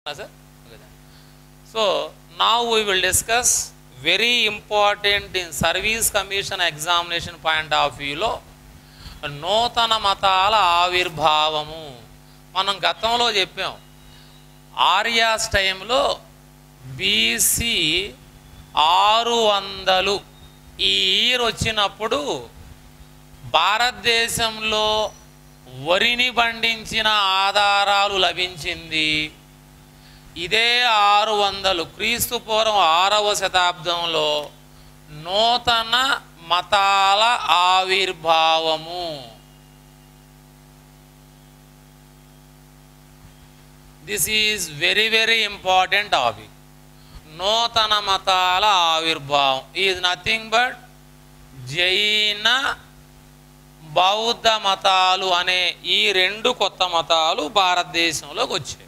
sir? Okay, then. So now we will discuss very important in service commission examination point of view లో నూతన మతాల ఆవిర్భావము మనం గతంలో చెప్పాం ఆర్యాస్ టైంలో బీసీ ఆరు వందలు ఈ ఇయర్ వచ్చినప్పుడు భారతదేశంలో వరిని పండించిన ఆధారాలు లభించింది ఇదే ఆరు వందలు క్రీస్తు పూర్వం ఆరవ శతాబ్దంలో నూతన మతాల ఆవిర్భావము this is very very important topic నూతన మతాల ఆవిర్భావం ఈజ్ నథింగ్ బట్ జైన బౌద్ధ మతాలు అనే ఈ రెండు కొత్త మతాలు భారతదేశంలోకి వచ్చాయి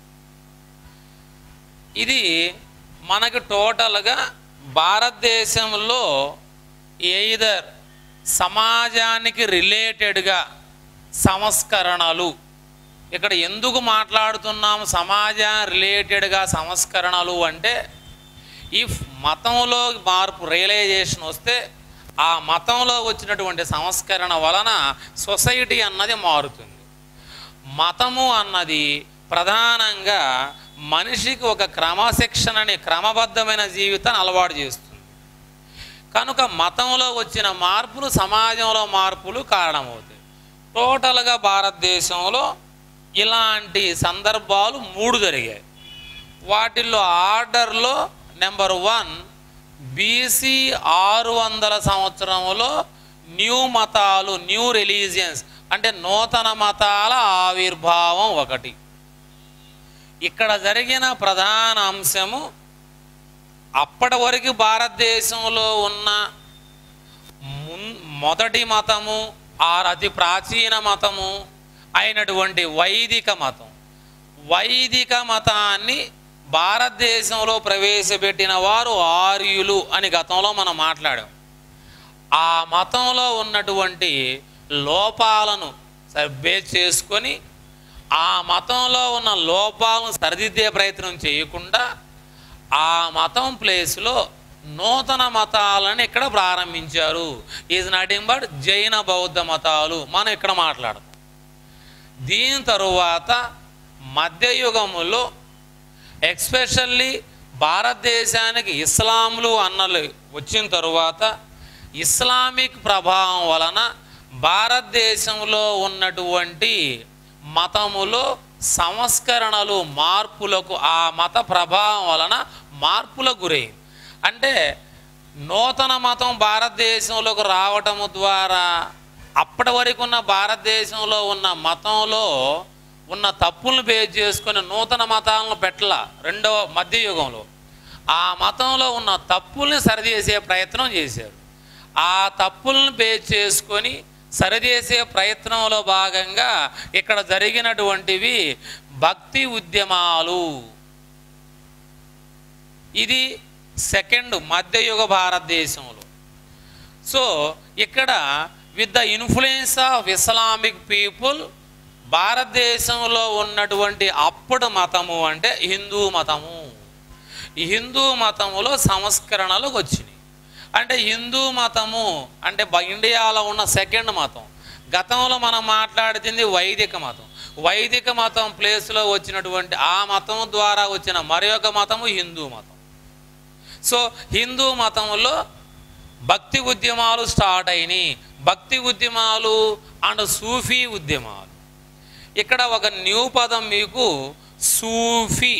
ఇది మనకి టోటల్గా భారతదేశంలో ఎయిదర్ సమాజానికి రిలేటెడ్గా సంస్కరణలు ఇక్కడ ఎందుకు మాట్లాడుతున్నాం సమాజం రిలేటెడ్గా సంస్కరణలు అంటే ఇఫ్ మతంలో మార్పు రియలైజేషన్ వస్తే ఆ మతంలో వచ్చినటువంటి సంస్కరణ వలన సొసైటీ అన్నది మారుతుంది మతము అన్నది ప్రధానంగా మనిషికి ఒక క్రమశిక్షణని క్రమబద్ధమైన జీవితాన్ని అలవాటు చేస్తుంది కనుక మతంలో వచ్చిన మార్పులు సమాజంలో మార్పులు కారణమవుతాయి టోటల్గా భారతదేశంలో ఇలాంటి సందర్భాలు మూడు జరిగాయి వాటిల్లో ఆర్డర్లో నెంబర్ వన్ బీసీ ఆరు వందల సంవత్సరంలో న్యూ మతాలు న్యూ రిలీజియన్స్ అంటే నూతన మతాల ఆవిర్భావం ఒకటి ఇక్కడ జరిగిన ప్రధాన అంశము అప్పటి వరకు భారతదేశంలో ఉన్న మున్- మొదటి మతము ఆ అతి ప్రాచీన మతము అయినటువంటి వైదిక మతం వైదిక మతాన్ని భారతదేశంలో ప్రవేశపెట్టిన వారు ఆర్యులు అని గతంలో మనం మాట్లాడాం ఆ మతంలో ఉన్నటువంటి లోపాలను బేస్ చేసుకొని ఆ మతంలో ఉన్న లోపాలను సరిదిద్దే ప్రయత్నం చేయకుండా ఆ మతం ప్లేస్లో నూతన మతాలను ఇక్కడ ప్రారంభించారు ఈజ్ నటింగ్ బట్ జైన బౌద్ధ మతాలు మనం ఇక్కడ మాట్లాడతాం దీని తరువాత మధ్యయుగములో ఎక్స్పెషల్లీ భారతదేశానికి ఇస్లాంలు అన్నలు వచ్చిన తరువాత ఇస్లామిక్ ప్రభావం వలన భారతదేశంలో ఉన్నటువంటి మతములో సంస్కరణలు మార్పులకు ఆ మత ప్రభావం వలన మార్పులకు గురైంది అంటే నూతన మతం భారతదేశంలోకి రావటము ద్వారా అప్పటి వరకు ఉన్న భారతదేశంలో ఉన్న మతంలో ఉన్న తప్పులను బేస్ చేసుకొని నూతన మతాలను పెట్టల రెండవ మధ్యయుగంలో ఆ మతంలో ఉన్న తప్పుల్ని సరిచేసే ప్రయత్నం చేశారు ఆ తప్పులను బేస్ చేసుకొని సరిచేసే ప్రయత్నంలో భాగంగా ఇక్కడ జరిగినటువంటివి భక్తి ఉద్యమాలు ఇది సెకండ్ మధ్యయుగ భారతదేశంలో సో ఇక్కడ with the influence of Islamic people భారతదేశంలో ఉన్నటువంటి అప్పుడు మతము అంటే హిందూ మతము ఈ హిందూ మతములో సంస్కరణలు వచ్చినాయి అంటే హిందూ మతము అంటే బ- ఇండియాలో ఉన్న సెకండ్ మతం గతంలో మనం మాట్లాడుతుంది వైదిక మతం వైదిక మతం ప్లేస్లో వచ్చినటువంటి ఆ మతం ద్వారా వచ్చిన మరి మతము హిందూ మతం సో హిందూ మతంలో భక్తి ఉద్యమాలు స్టార్ట్ అయినాయి భక్తి ఉద్యమాలు అండ్ సూఫీ ఉద్యమాలు ఇక్కడ ఒక న్యూ పదం మీకు సూఫీ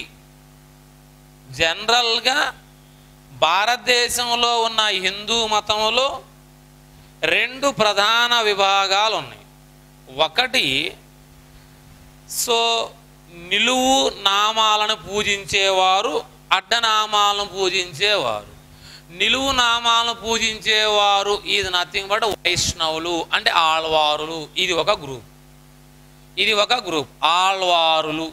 జనరల్గా భారతదేశంలో ఉన్న హిందూ మతంలో రెండు ప్రధాన విభాగాలు ఉన్నాయి ఒకటి సో నిలువు నామాలను పూజించేవారు అడ్డనామాలను పూజించేవారు నిలువు నామాలను పూజించేవారు ఇది నథింగ్ బట్ వైష్ణవులు అంటే ఆళ్వారులు ఇది ఒక గ్రూప్ ఇది ఒక గ్రూప్ ఆళ్వారులు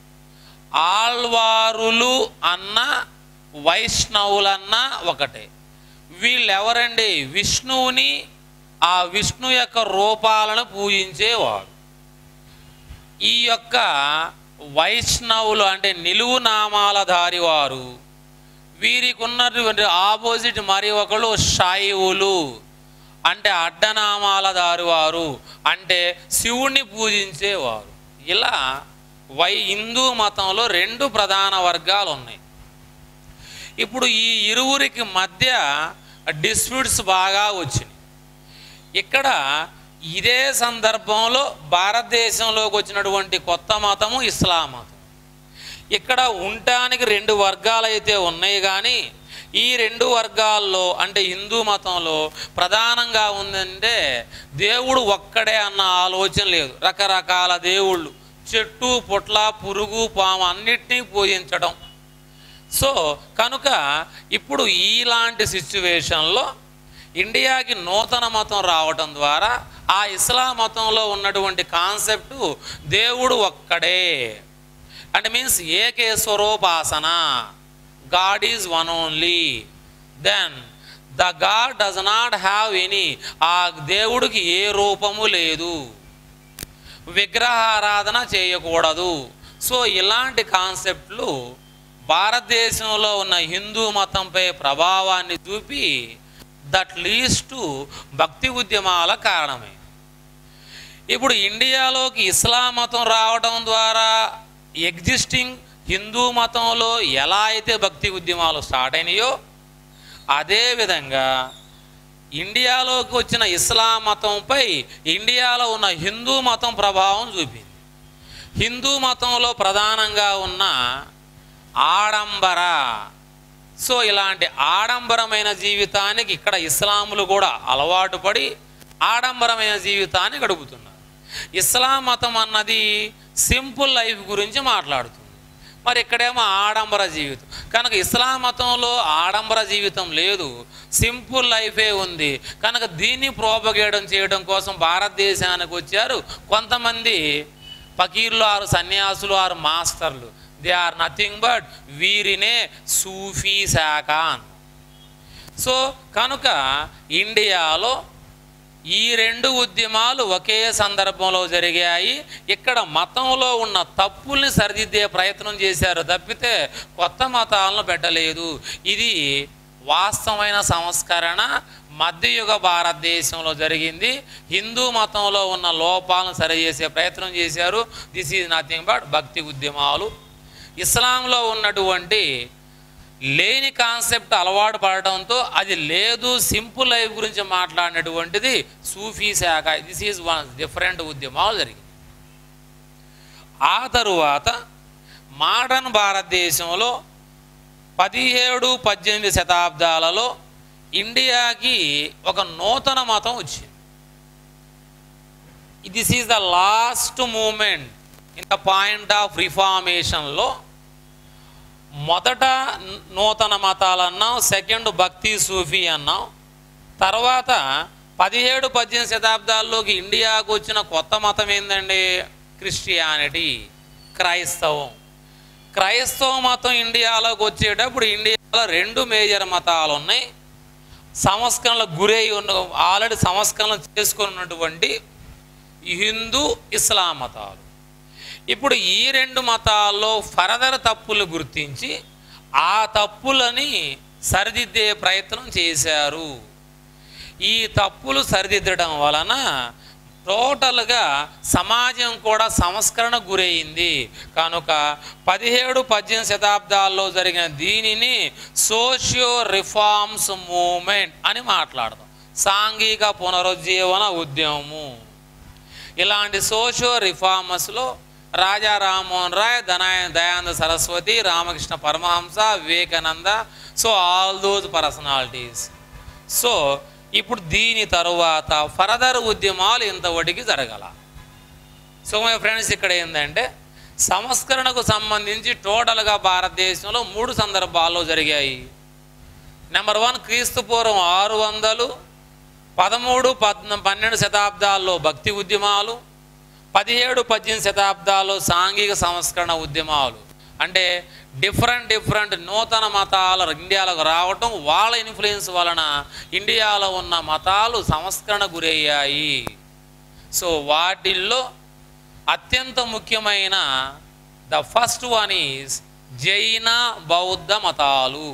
ఆళ్వారులు అన్న వైష్ణవులన్న ఒకటే వీళ్ళెవరండి విష్ణువుని ఆ విష్ణు యొక్క రూపాలను పూజించేవారు ఈ యొక్క వైష్ణవులు అంటే నిలువు నామాల వారు వీరికి ఉన్నటువంటి ఆపోజిట్ మరి ఒకళ్ళు శైవులు అంటే అడ్డనామాల దారివారు అంటే శివుణ్ణి పూజించేవారు ఇలా వై హిందూ మతంలో రెండు ప్రధాన వర్గాలు ఉన్నాయి ఇప్పుడు ఈ ఇరువురికి మధ్య డిస్ప్యూట్స్ బాగా వచ్చినాయి ఇక్కడ ఇదే సందర్భంలో భారతదేశంలోకి వచ్చినటువంటి కొత్త మతము ఇస్లాం మతం ఇక్కడ ఉండటానికి రెండు వర్గాలు అయితే ఉన్నాయి కానీ ఈ రెండు వర్గాల్లో అంటే హిందూ మతంలో ప్రధానంగా ఉందంటే దేవుడు ఒక్కడే అన్న ఆలోచన లేదు రకరకాల దేవుళ్ళు చెట్టు పుట్ల పురుగు పాము అన్నిటినీ పూజించడం సో కనుక ఇప్పుడు ఇలాంటి సిచ్యువేషన్లో ఇండియాకి నూతన మతం రావటం ద్వారా ఆ ఇస్లాం మతంలో ఉన్నటువంటి కాన్సెప్టు దేవుడు ఒక్కడే అంటే మీన్స్ ఏకేశ్వరోపాసన God is one only then the God does not have any ఆ దేవుడికి ఏ రూపము లేదు విగ్రహారాధన చేయకూడదు సో ఇలాంటి కాన్సెప్ట్లు భారతదేశంలో ఉన్న హిందూ మతంపై ప్రభావాన్ని చూపి దట్ లీడ్స్ టు భక్తి ఉద్యమాల కారణమే ఇప్పుడు ఇండియాలోకి ఇస్లాం మతం రావడం ద్వారా ఎగ్జిస్టింగ్ హిందూ మతంలో ఎలా అయితే భక్తి ఉద్యమాలు స్టార్ట్ అయినాయో అదేవిధంగా ఇండియాలోకి వచ్చిన ఇస్లాం మతంపై ఇండియాలో ఉన్న హిందూ మతం ప్రభావం చూపింది హిందూ మతంలో ప్రధానంగా ఉన్న ఆడంబర సో ఇలాంటి ఆడంబరమైన జీవితానికి ఇక్కడ ఇస్లాములు కూడా అలవాటు పడి ఆడంబరమైన జీవితాన్ని గడుపుతున్నారు ఇస్లాం మతం అన్నది సింపుల్ లైఫ్ గురించి మాట్లాడుతుంది మరి ఇక్కడేమో ఆడంబర జీవితం కనుక ఇస్లాం మతంలో ఆడంబర జీవితం లేదు సింపుల్ లైఫే ఉంది కనుక దీన్ని ప్రోపగేయడం చేయడం కోసం భారతదేశానికి వచ్చారు కొంతమంది ఫకీర్లు ఆరు సన్యాసులు ఆరు మాస్టర్లు దే ఆర్ నథింగ్ బట్ వీరినే సూఫీ శాఖ అన్ సో కనుక ఇండియాలో ఈ రెండు ఉద్యమాలు ఒకే సందర్భంలో జరిగాయి ఇక్కడ మతంలో ఉన్న తప్పుల్ని సరిదిద్దే ప్రయత్నం చేశారు తప్పితే కొత్త మతాలను పెట్టలేదు ఇది వాస్తవమైన సంస్కరణ మధ్యయుగ భారతదేశంలో జరిగింది హిందూ మతంలో ఉన్న లోపాలను సరిచేసే ప్రయత్నం చేశారు దిస్ ఈజ్ నథింగ్ బట్ భక్తి ఉద్యమాలు ఇస్లాంలో ఉన్నటువంటి లేని కాన్సెప్ట్ అలవాటు పడటంతో అది లేదు సింపుల్ లైఫ్ గురించి మాట్లాడినటువంటిది సూఫీ శాఖ దిస్ ఈజ్ వన్ డిఫరెంట్ ఉద్యమాలు జరిగింది ఆ తరువాత మోడర్న్ భారతదేశంలో పదిహేడు పద్దెనిమిది శతాబ్దాలలో ఇండియాకి ఒక నూతన మతం వచ్చింది this is the last moment in the point of రిఫార్మేషన్లో మొదట నూతన మతాలు అన్నాం సెకండ్ భక్తి సూఫీ అన్నాం తర్వాత పదిహేడు పద్దెనిమిది శతాబ్దాల్లోకి ఇండియాకు వచ్చిన కొత్త మతం ఏందండి క్రిస్టియానిటీ క్రైస్తవం క్రైస్తవ మతం ఇండియాలోకి వచ్చేటప్పుడు ఇండియాలో రెండు మేజర్ మతాలు ఉన్నాయి సంస్కరణలకు గురై ఉన్న ఆల్రెడీ సంస్కరణ చేసుకున్నటువంటి హిందూ ఇస్లాం మతాలు ఇప్పుడు ఈ రెండు మతాల్లో ఫర్దర్ తప్పులు గుర్తించి ఆ తప్పులని సరిదిద్దే ప్రయత్నం చేశారు ఈ తప్పులు సరిదిద్దడం వలన టోటల్గా సమాజం కూడా సంస్కరణ గురైంది కనుక పదిహేడు పద్దెనిమిది శతాబ్దాల్లో జరిగిన దీనిని సోషియో రిఫార్మ్స్ మూమెంట్ అని మాట్లాడతాం సాంఘిక పునరుజ్జీవన ఉద్యమము ఇలాంటి సోషియో రిఫార్మర్స్లో రాజా రామ్మోహన్ రాయ్ దనాయ Dayananda Saraswati Ramakrishna Paramahansa Vivekananda so all those personalities so ఇప్పుడు దీని తరువాత ఫర్దర్ ఉద్యమాలు ఇంతవటికి జరగల సో మై ఫ్రెండ్స్ ఇక్కడ ఏంటంటే సంస్కరణకు సంబంధించి టోటల్గా భారతదేశంలో మూడు సందర్భాల్లో జరిగాయి నెంబర్ వన్ క్రీస్తు పూర్వం ఆరు వందలు పదమూడు పద్న పన్నెండు శతాబ్దాల్లో భక్తి ఉద్యమాలు పదిహేడు పద్దెనిమిది శతాబ్దాల్లో సాంఘిక సంస్కరణ ఉద్యమాలు అంటే డిఫరెంట్ డిఫరెంట్ నూతన మతాలు ఇండియాలోకి రావటం వాళ్ళ ఇన్ఫ్లుయెన్స్ వలన ఇండియాలో ఉన్న మతాలు సంస్కరణ గురయ్యాయి సో వాటిల్లో అత్యంత ముఖ్యమైన ద ఫస్ట్ వన్ ఈజ్ జైన బౌద్ధ మతాలు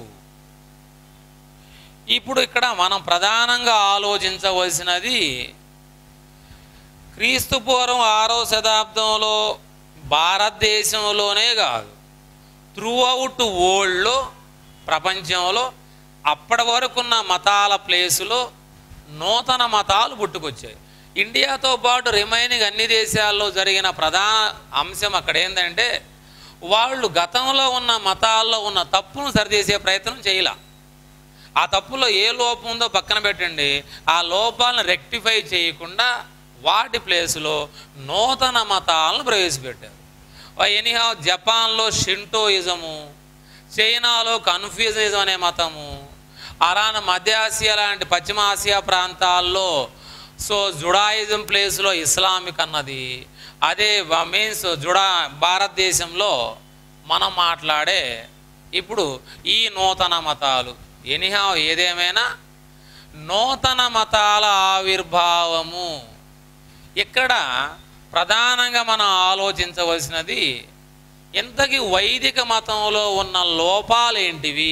ఇప్పుడు ఇక్కడ మనం ప్రధానంగా ఆలోచించవలసినది క్రీస్తు పూర్వం ఆరో శతాబ్దంలో భారతదేశంలోనే కాదు త్రూ అవుట్ వరల్డ్లో ప్రపంచంలో అప్పటి వరకున్న మతాల ప్లేసులో నూతన మతాలు పుట్టుకొచ్చాయి ఇండియాతో పాటు రిమైనింగ్ అన్ని దేశాల్లో జరిగిన ప్రధాన అంశం అక్కడ ఏంటంటే వాళ్ళు గతంలో ఉన్న మతాల్లో ఉన్న తప్పును సరిచేసే ప్రయత్నం చేయలే ఆ తప్పులో ఏ లోపం ఉందో పక్కన పెట్టండి ఆ లోపాలను రెక్టిఫై చేయకుండా వాటి ప్లేస్లో నూతన మతాలను ప్రవేశపెట్టారు ఎనీహా జపాన్లో షింటోయిజము చైనాలో కన్ఫ్యూజనిజం అనే మతము అలానే మధ్య ఆసియా లాంటి పశ్చిమ ఆసియా ప్రాంతాల్లో సో జుడాయిజం ప్లేస్లో ఇస్లామిక్ అన్నది అదే మీన్స్ జుడా భారతదేశంలో మనం మాట్లాడే ఇప్పుడు ఈ నూతన మతాలు ఎనిహా ఏదేమైనా నూతన మతాల ఆవిర్భావము ఇక్కడ ప్రధానంగా మనం ఆలోచించవలసినది ఇంతకీ వైదిక మతంలో ఉన్న లోపాలేంటివి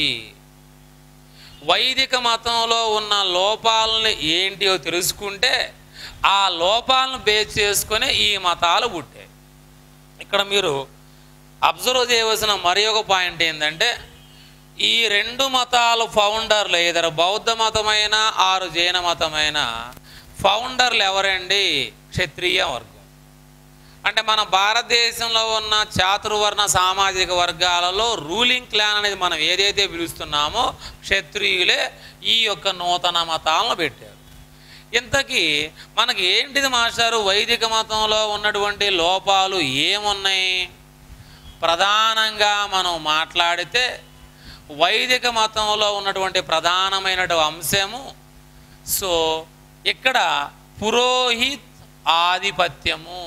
వైదిక మతంలో ఉన్న లోపాలని ఏంటియో తెలుసుకుంటే ఆ లోపాలను బేస్ చేసుకొని ఈ మతాలు పుట్టాయి ఇక్కడ మీరు అబ్జర్వ్ చేయవలసిన మరి ఒక పాయింట్ ఏంటంటే ఈ రెండు మతాల ఫౌండర్లు ఏదైనా బౌద్ధ మతమైన ఆరు జైన మతమైన ఫౌండర్లు ఎవరండి క్షత్రియ వర్గం అంటే మన భారతదేశంలో ఉన్న చాతుర్వర్ణ సామాజిక వర్గాలలో రూలింగ్ క్లాన్ అనేది మనం ఏదైతే పిలుస్తున్నామో క్షత్రియులే ఈ యొక్క నూతన మతాలను పెట్టారు ఇంతకీ మనకి ఏంటిది మాస్టారు వైదిక మతంలో ఉన్నటువంటి లోపాలు ఏమున్నాయి ప్రధానంగా మనం మాట్లాడితే వైదిక మతంలో ఉన్నటువంటి ప్రధానమైనటువంటి అంశము సో ఇక్కడ పురోహిత్ ఆధిపత్యము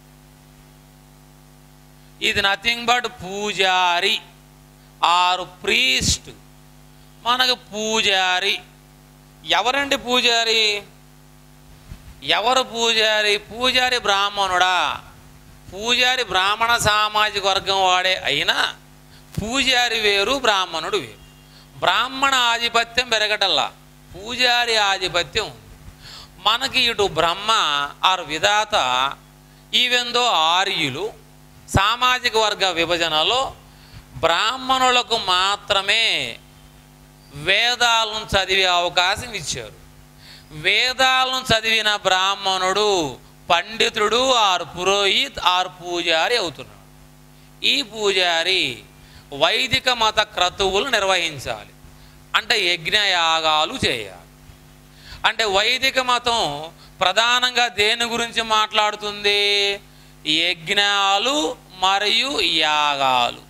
ఇది నథింగ్ బట్ పూజారి ఆరు ప్రీస్ట్ మనకు పూజారి ఎవరండి పూజారి ఎవరు పూజారి పూజారి బ్రాహ్మణుడా పూజారి బ్రాహ్మణ సామాజిక వర్గం వాడే అయినా పూజారి వేరు బ్రాహ్మణుడు వేరు బ్రాహ్మణ ఆధిపత్యం పెరగటల్లా పూజారి ఆధిపత్యం ఉంది. మనకి ఇటు బ్రహ్మ ఆరు విధాత ఈవెందో ఆర్యులు సామాజిక వర్గ విభజనలో బ్రాహ్మణులకు మాత్రమే వేదాలను చదివే అవకాశం ఇచ్చారు వేదాలను చదివిన బ్రాహ్మణుడు పండితుడు ఆరు పురోహిత్ ఆరు పూజారి అవుతున్నాడు ఈ పూజారి వైదిక మత క్రతువులు నిర్వహించాలి అంటే యజ్ఞయాగాలు చేయాలి అంటే వైదిక మతం ప్రధానంగా దేని గురించి మాట్లాడుతుంది యజ్ఞాలు మరియు యాగాలు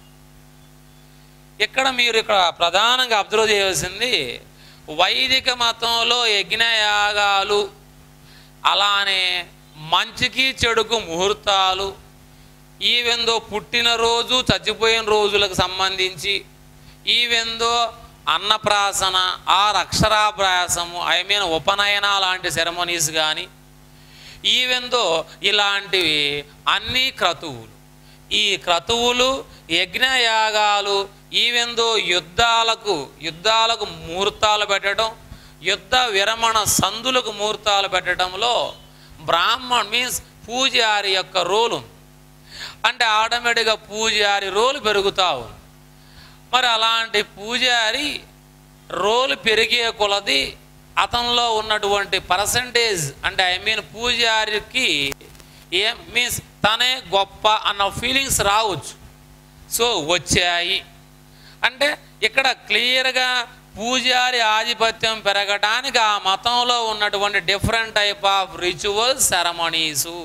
ఇక్కడ మీరు ఇక్కడ ప్రధానంగా అబ్జర్వ్ చేయవలసింది వైదిక మతంలో యజ్ఞయాగాలు అలానే మంచికి చెడుకు ముహూర్తాలు ఈవెందో పుట్టినరోజు చచ్చిపోయిన రోజులకు సంబంధించి ఈవెందో అన్నప్రాసన ఆర్ అక్షరాభ్యాసము ఐ మీన్ ఉపనయన లాంటి సెరమనీస్ కానీ ఈవెందో ఇలాంటివి అన్నీ క్రతువులు ఈ క్రతువులు యజ్ఞయాగాలు ఈవెందో యుద్ధాలకు యుద్ధాలకు ముహూర్తాలు పెట్టడం యుద్ధ విరమణ సందులకు ముహూర్తాలు పెట్టడంలో బ్రాహ్మణ్ మీన్స్ పూజారి యొక్క రోల్ ఉంది అంటే ఆటోమేటిక్గా పూజారి రోలు పెరుగుతూ ఉంది మరి అలాంటి పూజారి రోలు పెరిగే కొలది అతనిలో ఉన్నటువంటి పర్సంటేజ్ అంటే ఐ మీన్ పూజారికి ఏం మీన్స్ తనే గొప్ప అన్న ఫీలింగ్స్ రావచ్చు సో వచ్చాయి అంటే ఇక్కడ క్లియర్గా పూజారి ఆధిపత్యం పెరగడానికి ఆ మతంలో ఉన్నటువంటి different type of rituals ceremonies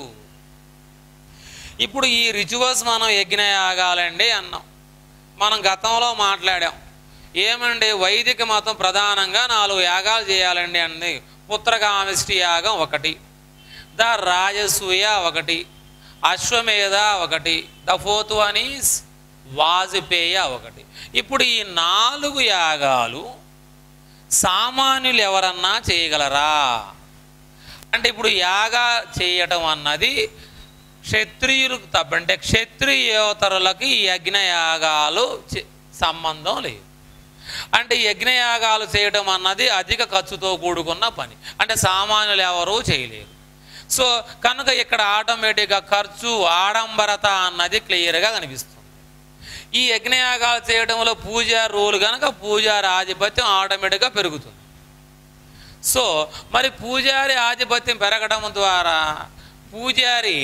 ఇప్పుడు ఈ రిచువల్స్ మనం యజ్ఞయాగాలండి అన్నాం మనం గతంలో మాట్లాడాం ఏమండి వైదిక మతం ప్రధానంగా నాలుగు యాగాలు చేయాలండి అంది పుత్రకామిష్టి యాగం ఒకటి ద రాజసూయ ఒకటి అశ్వమేధ ఒకటి the fourth one is Vajapeya ఒకటి ఇప్పుడు ఈ నాలుగు యాగాలు సామాన్యులు ఎవరన్నా చేయగలరా అంటే ఇప్పుడు యాగా చేయటం అన్నది క్షత్రియులకు తప్ప అంటే క్షత్రియోతరులకు ఈ యజ్ఞయాగాలు చే- సంబంధం లేదు అంటే ఈ యజ్ఞయాగాలు చేయడం అన్నది అధిక ఖర్చుతో కూడుకున్న పని అంటే సామాన్యులు ఎవరూ చేయలేరు సో కనుక ఇక్కడ ఆటోమేటిక్గా ఖర్చు ఆడంబరత అన్నది క్లియర్గా కనిపిస్తుంది ఈ యజ్ఞయాగాలు చేయడంలో పూజా రూలు కనుక పూజారి ఆధిపత్యం ఆటోమేటిక్గా పెరుగుతుంది సో మరి పూజారి ఆధిపత్యం పెరగడం ద్వారా పూజారి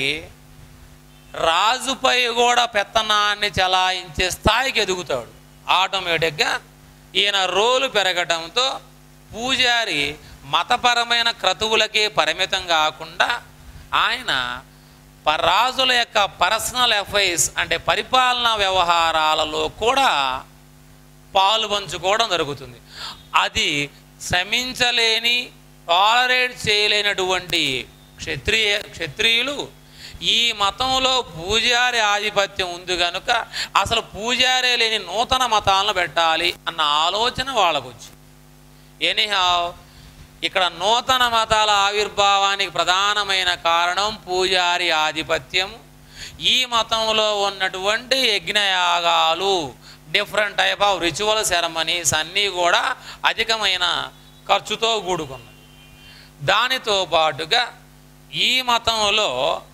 రాజుపై కూడా పెత్తనాన్ని చలాయించే స్థాయికి ఎదుగుతాడు ఆటోమేటిక్గా ఈయన రోలు పెరగడంతో పూజారి మతపరమైన క్రతువులకే పరిమితం కాకుండా ఆయన ప- రాజుల యొక్క పర్సనల్ అఫైర్స్ అంటే పరిపాలనా వ్యవహారాలలో కూడా పాలు పంచుకోవడం జరుగుతుంది అది శ్రమించలేని టాలరేట్ చేయలేనటువంటి క్షత్రియ క్షత్రియులు ఈ మతంలో పూజారి ఆధిపత్యం ఉంది కనుక అసలు పూజారే లేని నూతన మతాలను పెట్టాలి అన్న ఆలోచన వాళ్ళకు వచ్చింది ఎనీహావ్ ఇక్కడ నూతన మతాల ఆవిర్భావానికి ప్రధానమైన కారణం పూజారి ఆధిపత్యం ఈ మతంలో ఉన్నటువంటి యజ్ఞయాగాలు different type of ritual ceremonies అన్నీ కూడా అధికమైన ఖర్చుతో కూడుకున్నది దానితో పాటుగా ఈ మతంలో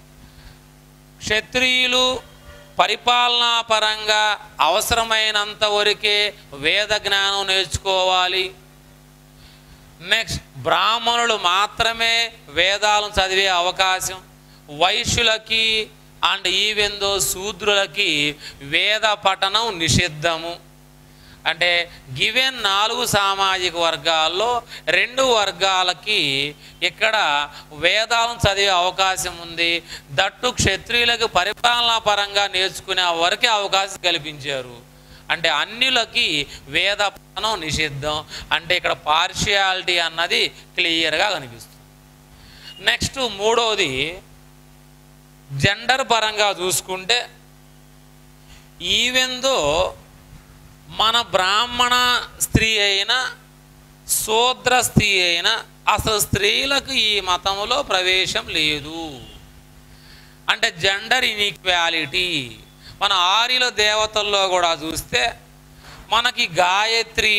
క్షత్రియులు పరిపాలనా పరంగా అవసరమైనంత వరకే వేద జ్ఞానం నేర్చుకోవాలి నెక్స్ట్ బ్రాహ్మణులు మాత్రమే వేదాలను చదివే అవకాశం వైశ్యులకి అండ్ ఈవెందో శూద్రులకి వేద పఠనం నిషిద్ధము అంటే గివెన్ నాలుగు సామాజిక వర్గాల్లో రెండు వర్గాలకి ఇక్కడ వేదాలను చదివే అవకాశం ఉంది దట్టు క్షత్రియులకు పరిపాలనా పరంగా నేర్చుకునే వరకే అవకాశం కల్పించారు అంటే అన్యులకి వేద పఠనం నిషిద్ధం అంటే ఇక్కడ పార్షియాలిటీ అన్నది క్లియర్గా కనిపిస్తుంది నెక్స్ట్ మూడోది జెండర్ పరంగా చూసుకుంటే ఈవెందో మన బ్రాహ్మణ స్త్రీ అయినా శూద్ర స్త్రీ అయినా అసలు స్త్రీలకు ఈ మతంలో ప్రవేశం లేదు అంటే జెండర్ ఇన్ఈక్వాలిటీ మన ఆర్యుల దేవతల్లో కూడా చూస్తే మనకి గాయత్రి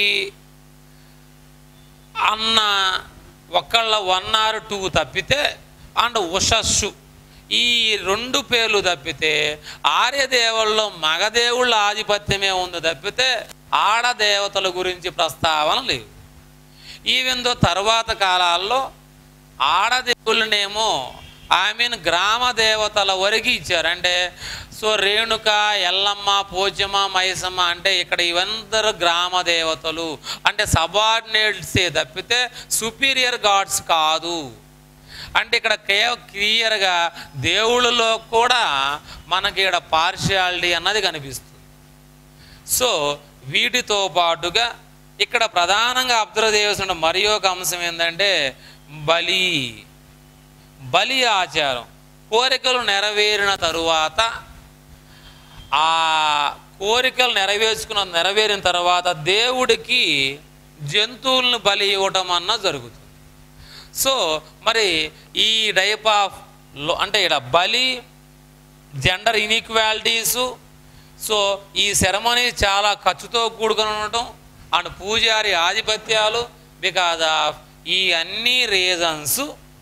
అన్న ఒకళ్ళ వన్ ఆర్ టూ తప్పితే అండ్ ఉషస్సు ఈ రెండు పేర్లు తప్పితే ఆర్యదేవుల్లో మగదేవుళ్ళ ఆధిపత్యమే ఉంది తప్పితే ఆడదేవతల గురించి ప్రస్తావన లేవు ఈవెందో తర్వాత కాలాల్లో ఆడదేవులనేమో ఐ మీన్ గ్రామ దేవతల వరకు ఇచ్చారు అంటే సో రేణుక ఎల్లమ్మ పోచమ్మ మైసమ్మ అంటే ఇక్కడ ఇవందరూ గ్రామ దేవతలు అంటే సబార్డినేట్సే తప్పితే సుపీరియర్ గాడ్స్ కాదు అంటే ఇక్కడ కేవ క్లియర్గా దేవుళ్ళలో కూడా మనకి ఇక్కడ పార్షియాలిటీ అన్నది కనిపిస్తుంది సో వీటితో పాటుగా ఇక్కడ ప్రధానంగా అబ్జర్వ్ చేయవలసిన మరి ఒక అంశం ఏంటంటే బలి బలి ఆచారం కోరికలు నెరవేరిన తరువాత ఆ కోరికలు నెరవేర్చుకున్న నెరవేరిన తర్వాత దేవుడికి జంతువులను బలి ఇవ్వటం అన్న జరుగుతుంది సో మరి ఈ టైప్ ఆఫ్ లో అంటే ఇక్కడ బలి జెండర్ ఇన్ఈక్వాలిటీసు సో ఈ సెరమనీ చాలా ఖర్చుతో కూడుకొని ఉండటం అండ్ పూజారి ఆధిపత్యాలు బికాజ్ ఆఫ్ ఈ అన్ని రీజన్స్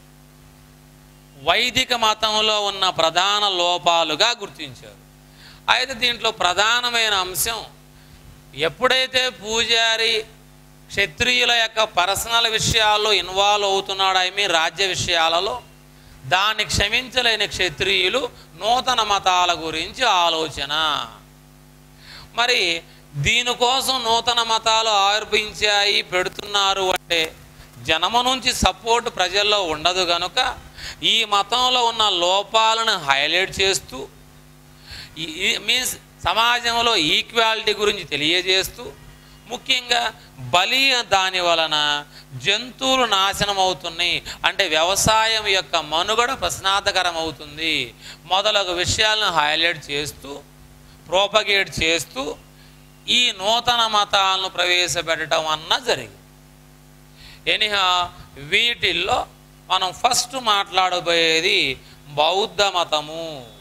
వైదిక మతంలో ఉన్న ప్రధాన లోపాలుగా గుర్తించారు అయితే దీంట్లో ప్రధానమైన అంశం ఎప్పుడైతే పూజారి క్షత్రియుల యొక్క పర్సనల్ విషయాల్లో ఇన్వాల్వ్ అవుతున్నాడు ఐ మీన్ రాజ్య విషయాలలో దాన్ని క్షమించలేని క్షత్రియులు నూతన మతాల గురించి ఆలోచన మరి దీనికోసం నూతన మతాలు ఆవిర్భించాయి పెడుతున్నారు అంటే జనమ నుంచి సపోర్ట్ ప్రజల్లో ఉండదు కనుక ఈ మతంలో ఉన్న లోపాలను హైలైట్ చేస్తూ మీన్స్ సమాజంలో ఈక్వాలిటీ గురించి తెలియజేస్తూ ముఖ్యంగా బలి దాని వలన జంతువులు నాశనం అవుతున్నాయి అంటే వ్యవసాయం యొక్క మనుగడ ప్రశ్నార్థకరం అవుతుంది మొదలగు విషయాలను హైలైట్ చేస్తూ ప్రోపగేట్ చేస్తూ ఈ నూతన మతాలను ప్రవేశపెట్టడం అన్న జరిగింది ఎనిహా వీటిల్లో మనం ఫస్ట్ మాట్లాడబోయేది బౌద్ధ మతము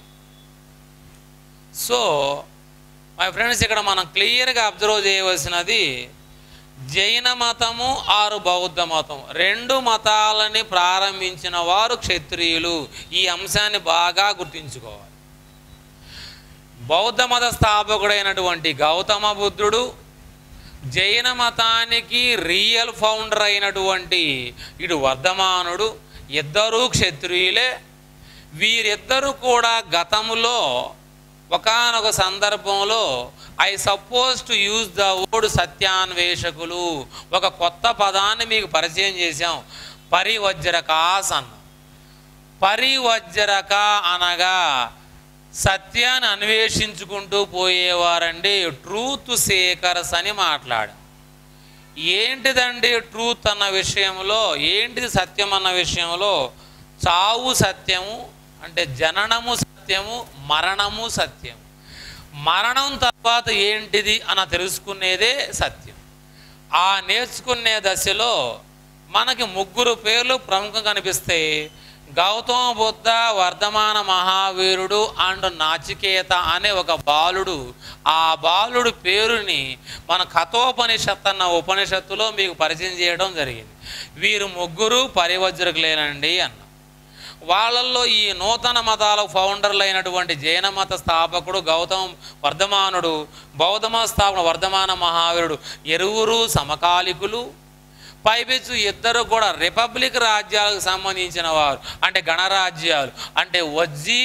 సో మై ఫ్రెండ్స్ ఇక్కడ మనం క్లియర్గా అబ్జర్వ్ చేయవలసినది జైన మతము ఆరు బౌద్ధ మతం రెండు మతాలని ప్రారంభించిన వారు క్షత్రియులు ఈ అంశాన్ని బాగా గుర్తుంచుకోవాలి బౌద్ధ మత స్థాపకుడైనటువంటి గౌతమ బుద్ధుడు జైన మతానికి రియల్ ఫౌండర్ అయినటువంటి ఇటు వర్ధమానుడు ఇద్దరూ క్షత్రియులే వీరిద్దరూ కూడా గతములో ఒకానొక సందర్భంలో I suppose to use the word సత్యాన్వేషకులు ఒక కొత్త పదాన్ని మీకు పరిచయం చేశాం పరివజ్రకాస్ అన్న పరివజ్రక అనగా సత్యాన్ని అన్వేషించుకుంటూ పోయేవారండి ట్రూత్ సేకర్స్ అని మాట్లాడాం ఏంటిదండి ట్రూత్ అన్న విషయంలో ఏంటిది సత్యం అన్న విషయంలో చావు సత్యము అంటే జననము సత్యము మరణము సత్యము మరణం తర్వాత ఏంటిది అన్న తెలుసుకునేదే సత్యం ఆ నేర్చుకునే దశలో మనకి ముగ్గురు పేర్లు ప్రముఖంగా కనిపిస్తాయి గౌతమ బుద్ధ వర్ధమాన మహావీరుడు అండ్ నాచికేత అనే ఒక బాలుడు ఆ బాలుడు పేరుని మన కథోపనిషత్ అన్న ఉపనిషత్తులో మీకు పరిచయం చేయడం జరిగింది వీరు ముగ్గురు పరివజ్రకులేనండి అన్న వాళ్ళల్లో ఈ నూతన మతాల ఫౌండర్లు అయినటువంటి జైన మత స్థాపకుడు గౌతమ వర్ధమానుడు బౌద్ధ మత స్థాపకుడు వర్ధమాన మహావీరుడు ఎరువురు సమకాలికులు పైపెచ్చు ఇద్దరు కూడా రిపబ్లిక్ రాజ్యాలకు సంబంధించిన వారు అంటే గణరాజ్యాలు అంటే వజ్జి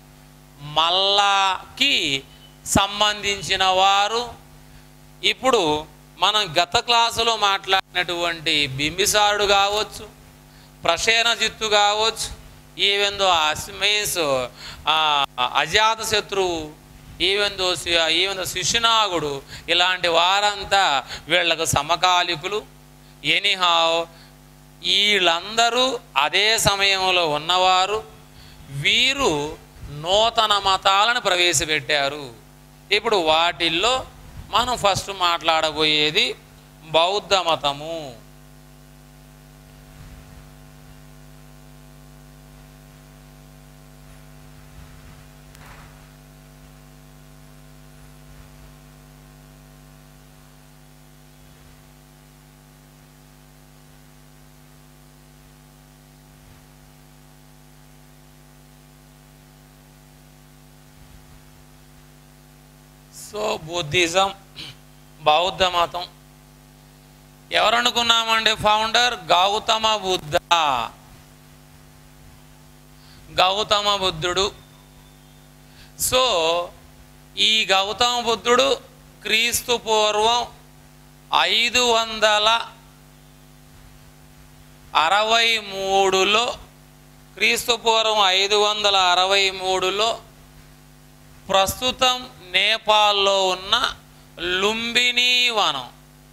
మల్లాకి సంబంధించిన వారు ఇప్పుడు మనం గత క్లాసులో మాట్లాడినటువంటి బింబిసారుడు కావచ్చు ప్రసేనజిత్తు కావచ్చు ఈవెందో మీన్స్ అజాత శత్రువు ఈవెందో ఈవెందో శిశునాగుడు ఇలాంటి వారంతా వీళ్ళకు సమకాలికులు ఎనీహావ్ వీళ్ళందరూ అదే సమయంలో ఉన్నవారు వీరు నూతన మతాలను ప్రవేశపెట్టారు ఇప్పుడు వాటిల్లో మనం ఫస్ట్ మాట్లాడబోయేది బౌద్ధ మతము సో బుద్ధిజం బౌద్ధ మతం ఎవరనుకున్నామండి ఫౌండర్ గౌతమ బుద్ధ గౌతమ బుద్ధుడు సో ఈ గౌతమ బుద్ధుడు క్రీస్తు పూర్వం ఐదు వందల అరవై మూడులో క్రీస్తు పూర్వం ఐదు వందల అరవై మూడులో ప్రస్తుతం నేపాల్లో ఉన్న లుంబిని వనం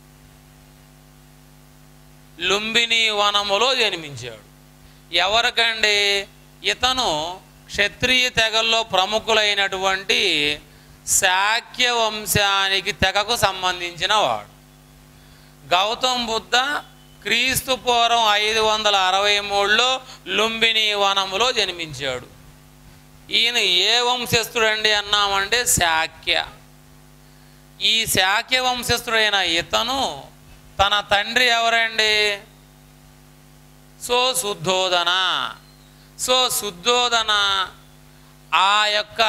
లుంబిని వనములో జన్మించాడు ఎవరికండి ఇతను క్షత్రియ తెగల్లో ప్రముఖులైనటువంటి శాక్య వంశానికి తెగకు సంబంధించిన వాడు గౌతమ్ బుద్ధ క్రీస్తు పూర్వం ఐదు వందల అరవై మూడులో లుంబిని వనములో జన్మించాడు ఈయన ఏ వంశస్థుడండి అన్నామంటే శాక్య ఈ శాక్య వంశస్థుడైన ఇతను తన తండ్రి ఎవరండి సో శుద్ధోదన సో శుద్ధోదన ఆ యొక్క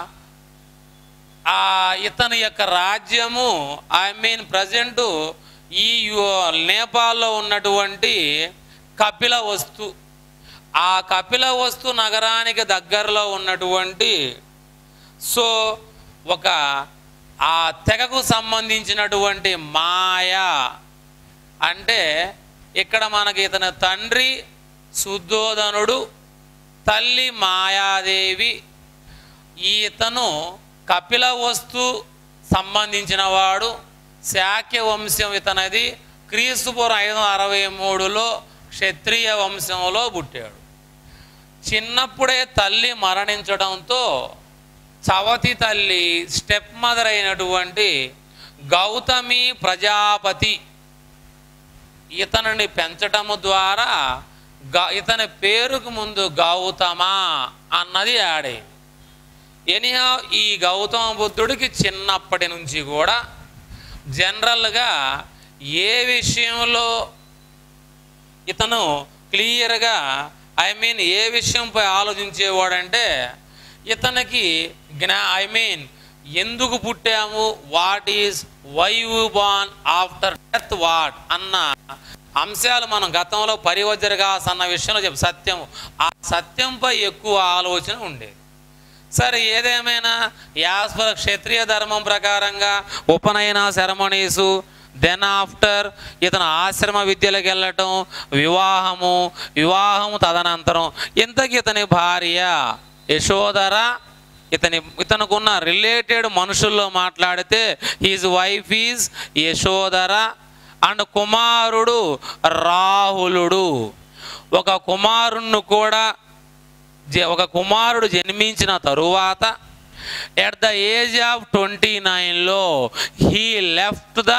ఆ ఇతని యొక్క రాజ్యము ఐ మీన్ ప్రజెంటు ఈ యు- నేపాల్లో ఉన్నటువంటి కపిల వస్తు ఆ కపిల వస్తు నగరానికి దగ్గరలో ఉన్నటువంటి సో ఒక ఆ తెగకు సంబంధించినటువంటి మాయ అంటే ఇక్కడ మనకి ఇతని తండ్రి శుద్ధోదనుడు తల్లి మాయాదేవి ఈతను కపిల వస్తు సంబంధించిన వాడు శాక్య వంశం ఇతనది క్రీస్తుపూర్వం ఐదు వందల అరవై మూడులో క్షత్రియ వంశంలో పుట్టాడు చిన్నప్పుడే తల్లి మరణించడంతో చవతి తల్లి స్టెప్ మదర్ అయినటువంటి గౌతమి ప్రజాపతి ఇతనిని పెంచటము ద్వారా గా ఇతని పేరుకు ముందు గౌతమ అన్నది యాడ్ అయింది ఎనిహా ఈ గౌతమ బుద్ధుడికి చిన్నప్పటి నుంచి కూడా జనరల్గా ఏ విషయంలో ఇతను క్లియర్గా ఐ మీన్ ఏ విషయంపై ఆలోచించేవాడంటే ఇతనికి జ్ఞా ఐ మీన్ ఎందుకు పుట్టాము what is why you born after death what అన్న అంశాలు మనం గతంలో పరివజ్రగాస్ అన్న విషయంలో చెప్పు సత్యం ఆ సత్యంపై ఎక్కువ ఆలోచన ఉండేది సరే ఏదేమైనా యాజ్ పర్ క్షత్రియ ధర్మం ప్రకారంగా ఉపనయన సెరమనీసు దెన్ ఆఫ్టర్ ఇతను ఆశ్రమ విద్యలకు వెళ్ళటం వివాహము వివాహము తదనంతరం ఇంతకి ఇతని భార్య యశోధర ఇతని ఇతనుకున్న రిలేటెడ్ మనుషుల్లో మాట్లాడితే his wife is Yashodhara and కుమారుడు రాహులుడు ఒక కుమారుణ్ణి కూడా జ- ఒక కుమారుడు జన్మించిన తరువాత at the age of twenty నైన్లో హీ లెఫ్ట్ ద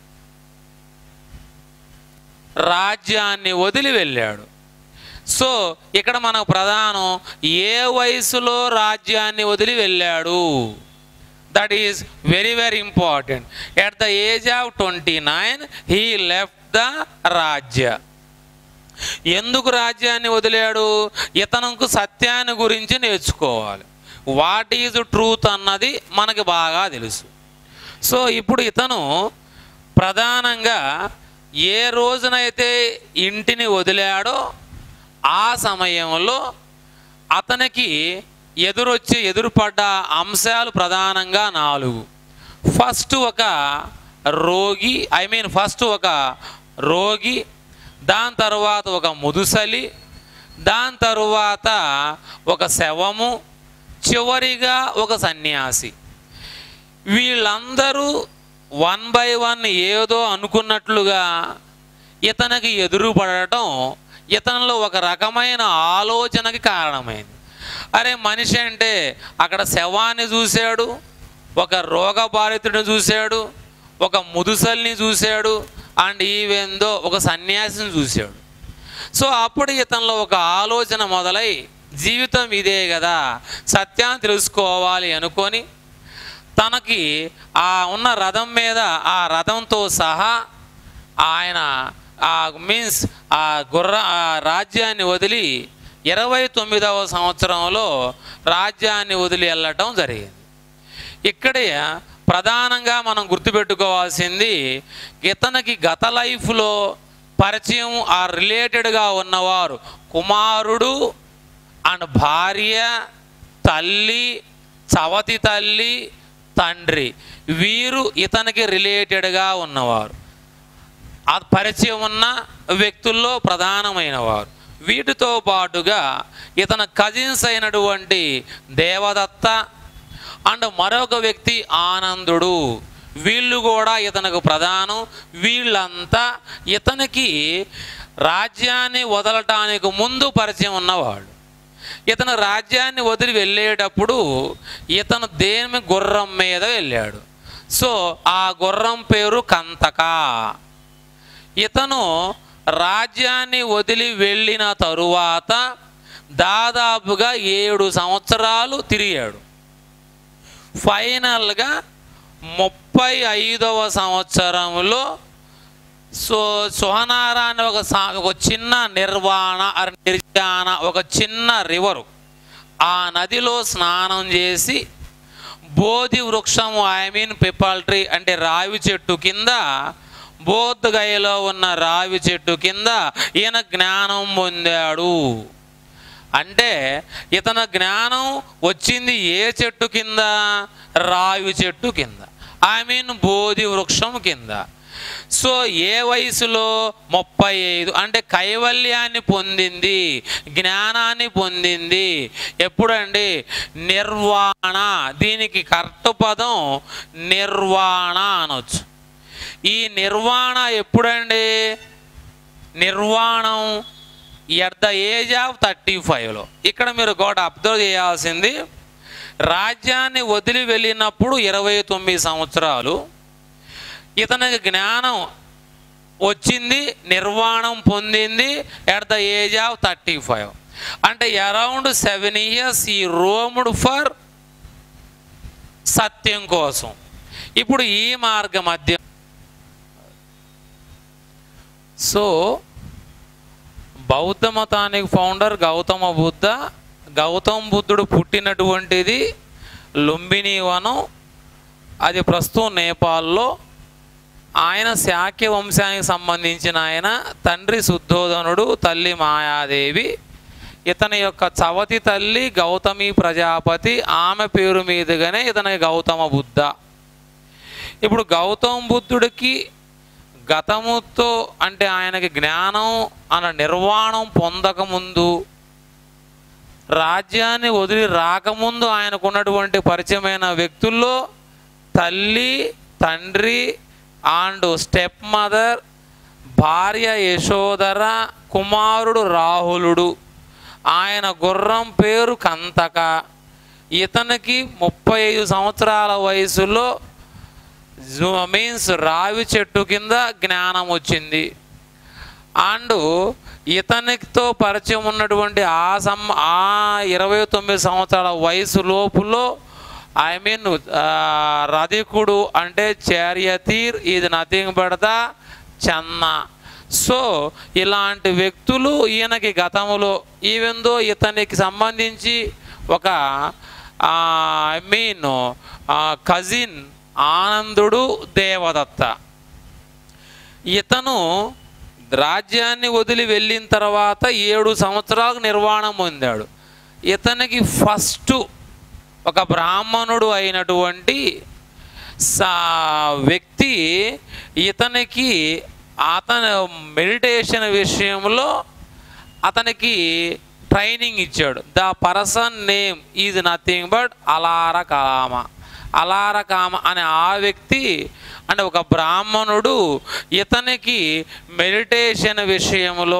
రాజ్యాన్ని వదిలి వెళ్ళాడు సో ఇక్కడ మనకు ప్రధానం ఏ వయసులో రాజ్యాన్ని వదిలి వెళ్ళాడు that is very very important at the age of twenty nine he left the రాజ్య ఎందుకు రాజ్యాన్ని వదిలాడు ఇతనుకు సత్యాన్ని గురించి నేర్చుకోవాలి వాట్ ఈజ్ ట్రూత్ అన్నది మనకి బాగా తెలుసు సో ఇప్పుడు ఇతను ప్రధానంగా ఏ రోజునైతే ఇంటిని వదిలాడో ఆ సమయంలో అతనికి ఎదురొచ్చి ఎదురుపడ్డ అంశాలు ప్రధానంగా నాలుగు ఫస్ట్ ఒక రోగి ఐ మీన్ ఫస్ట్ ఒక రోగి దాని తర్వాత ఒక ముదుసలి దాని తరువాత ఒక శవము చివరిగా ఒక సన్యాసి వీళ్ళందరూ వన్ బై వన్ ఏదో అనుకున్నట్లుగా ఇతనికి ఎదురుపడటం ఇతనిలో ఒక రకమైన ఆలోచనకి కారణమైంది అరే మనిషి అంటే అక్కడ శవాన్ని చూశాడు ఒక రోగబాధితుడిని చూశాడు ఒక ముదుసల్ని చూశాడు అండ్ ఈవెందో ఒక సన్యాసిని చూశాడు సో అప్పుడు ఇతనిలో ఒక ఆలోచన మొదలై జీవితం ఇదే కదా సత్యాన్ని తెలుసుకోవాలి అనుకొని తనకి ఆ ఉన్న రథం మీద ఆ రథంతో సహా ఆయన ఆ మీన్స్ ఆ గుర్ర ఆ రాజ్యాన్ని వదిలి ఇరవై తొమ్మిదవ సంవత్సరంలో రాజ్యాన్ని వదిలి వెళ్ళటం జరిగింది ఇక్కడే ప్రధానంగా మనం గుర్తుపెట్టుకోవాల్సింది ఇతనికి గత లైఫ్లో పరిచయం ఆ రిలేటెడ్గా ఉన్నవారు కుమారుడు అండ్ భార్య తల్లి చవతి తల్లి తండ్రి వీరు ఇతనికి రిలేటెడ్గా ఉన్నవారు ఆ పరిచయం ఉన్న వ్యక్తుల్లో ప్రధానమైన వారు వీటితో పాటుగా ఇతని కజిన్స్ అయినటువంటి దేవదత్త అండ్ మరొక వ్యక్తి ఆనందుడు వీళ్ళు కూడా ఇతనికి ప్రధానం వీళ్ళంతా ఇతనికి రాజ్యాన్ని వదలటానికి ముందు పరిచయం ఉన్నవాళ్ళు ఇతను రాజ్యాన్ని వదిలి వెళ్ళేటప్పుడు ఇతను దేని గుర్రం మీద వెళ్ళాడు సో ఆ గుర్రం పేరు కంతక ఇతను రాజ్యాన్ని వదిలి వెళ్ళిన తరువాత దాదాపుగా ఏడు సంవత్సరాలు తిరిగాడు ఫైనల్గా ముప్పై ఐదవ సంవత్సరంలో సో సుహనార అనే ఒక సా- ఒక చిన్న నిర్వాణ ఆర్ నిర్జాన ఒక చిన్న రివరు ఆ నదిలో స్నానం చేసి బోధి వృక్షము ఐ మీన్ పిపల్ ట్రీ అంటే రావి చెట్టు కింద బోధగయలో ఉన్న రావి చెట్టు కింద ఈయన జ్ఞానం పొందాడు అంటే ఇతని జ్ఞానం వచ్చింది ఏ చెట్టు కింద రావి చెట్టు కింద ఐ మీన్ బోధి వృక్షం కింద సో ఏ వయసులో ముప్పై ఐదు అంటే కైవల్యాన్ని పొందింది జ్ఞానాన్ని పొందింది ఎప్పుడండి నిర్వాణ దీనికి కరెక్ట్ పదం నిర్వాణ అనొచ్చు ఈ నిర్వాణ ఎప్పుడండి నిర్వాణం at the age of thirty ఫైవ్లో ఇక్కడ మీరు గోడ అబ్జర్వ్ చేయాల్సింది రాజ్యాన్ని వదిలి వెళ్ళినప్పుడు ఇరవై తొమ్మిది సంవత్సరాలు ఇతనికి జ్ఞానం వచ్చింది నిర్వాణం పొందింది at the age of thirty five అంటే అరౌండ్ సెవెన్ ఇయర్స్ ఈ రోముడు ఫర్ సత్యం కోసం ఇప్పుడు ఈ మార్గ మధ్య సో బౌద్ధ మతానికి ఫౌండర్ గౌతమ బుద్ధ గౌతమ బుద్ధుడు పుట్టినటువంటిది లుంబిని వనం అది ప్రస్తుతం నేపాల్లో ఆయన శాక్య వంశానికి సంబంధించిన ఆయన తండ్రి శుద్ధోధనుడు తల్లి మాయాదేవి ఇతని యొక్క చవతి తల్లి గౌతమి ప్రజాపతి ఆమె పేరు మీదుగానే ఇతనికి గౌతమ బుద్ధ ఇప్పుడు గౌతమ బుద్ధుడికి గతముతో అంటే ఆయనకి జ్ఞానం అన్న నిర్వాణం పొందకముందు రాజ్యాన్ని వదిలి రాకముందు ఆయనకున్నటువంటి పరిచయమైన వ్యక్తుల్లో తల్లి తండ్రి అండ్ స్టెప్ మదర్ భార్య యశోదర కుమారుడు రాహులుడు ఆయన గుర్రం పేరు కంతక ఇతనికి ముప్పై ఐదు సంవత్సరాల వయసులో మీన్స్ రావి చెట్టు కింద జ్ఞానం వచ్చింది అండ్ ఇతనితో పరిచయం ఉన్నటువంటి ఆ సం ఆ ఇరవై తొమ్మిది సంవత్సరాల వయసు లోపులో ఐ మీన్ రధికుడు అంటే చారియతీర్ ఇది నథింగ్ బడదా చెన్న సో ఇలాంటి వ్యక్తులు ఈయనకి గతంలో ఈవెందో ఇతనికి సంబంధించి ఒక ఐ మీన్ కజిన్ ఆనందుడు దేవదత్త ఇతను రాజ్యాన్ని వదిలి వెళ్ళిన తర్వాత ఏడు సంవత్సరాలకు నిర్వాణం పొందాడు ఇతనికి ఫస్ట్ ఒక బ్రాహ్మణుడు అయినటువంటి సా వ్యక్తి ఇతనికి అతని మెడిటేషన్ విషయంలో అతనికి ట్రైనింగ్ ఇచ్చాడు the person name is nothing but Alara Kalama Alara Kama అనే ఆ వ్యక్తి అంటే ఒక బ్రాహ్మణుడు ఇతనికి మెడిటేషన్ విషయంలో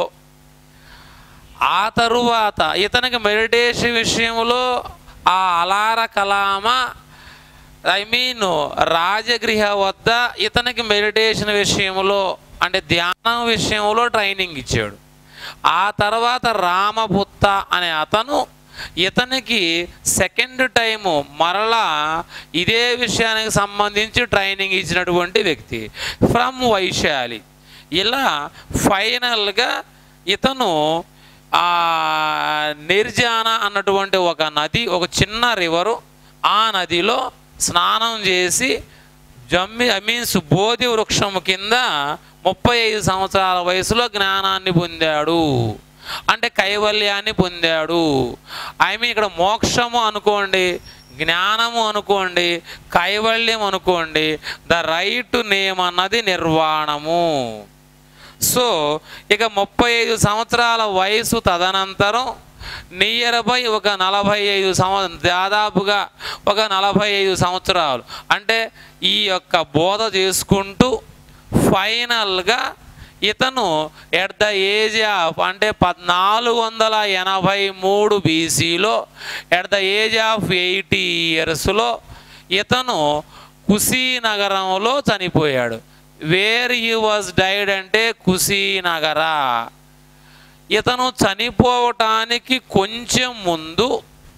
ఆ తరువాత ఇతనికి మెడిటేషన్ విషయంలో ఆ అలార కలామ ఐ మీన్ రాజగృహ వద్ద ఇతనికి మెడిటేషన్ విషయంలో అంటే ధ్యానం విషయంలో ట్రైనింగ్ ఇచ్చాడు ఆ తర్వాత రామపుత్త అనే అతను ఇతనికి సెకండ్ టైము మరలా ఇదే విషయానికి సంబంధించి ట్రైనింగ్ ఇచ్చినటువంటి వ్యక్తి ఫ్రమ్ వైశాలి ఇలా ఫైనల్గా ఇతను ఆ నిర్జాన అన్నటువంటి ఒక నది ఒక చిన్న రివరు ఆ నదిలో స్నానం చేసి జమ్మి ఐ మీన్స్ బోధి వృక్షం కింద ముప్పై ఐదు సంవత్సరాల వయసులో జ్ఞానాన్ని పొందాడు అంటే కైవల్యాన్ని పొందాడు ఐ మీన్ ఇక్కడ మోక్షము అనుకోండి జ్ఞానము అనుకోండి కైవల్యం అనుకోండి ద రైట్ నేమ్ అన్నది నిర్వాణము సో ఇక ముప్పై ఐదు సంవత్సరాల వయసు తదనంతరం నియర్ బై ఒక నలభై ఐదు సంవత్సరం దాదాపుగా ఒక నలభై ఐదు సంవత్సరాలు అంటే ఈ యొక్క బోధ చేసుకుంటూ ఫైనల్గా ఇతను ఎట్ ద ఏజ్ ఆఫ్ అంటే పద్నాలుగు వందల ఎనభై మూడు బీసీలో at the age of eighty ఇయర్స్లో ఇతను కుశీనగరంలో చనిపోయాడు వేర్ హీ వాజ్ డైడ్ అంటే కుశీనగర ఇతను చనిపోవటానికి కొంచెం ముందు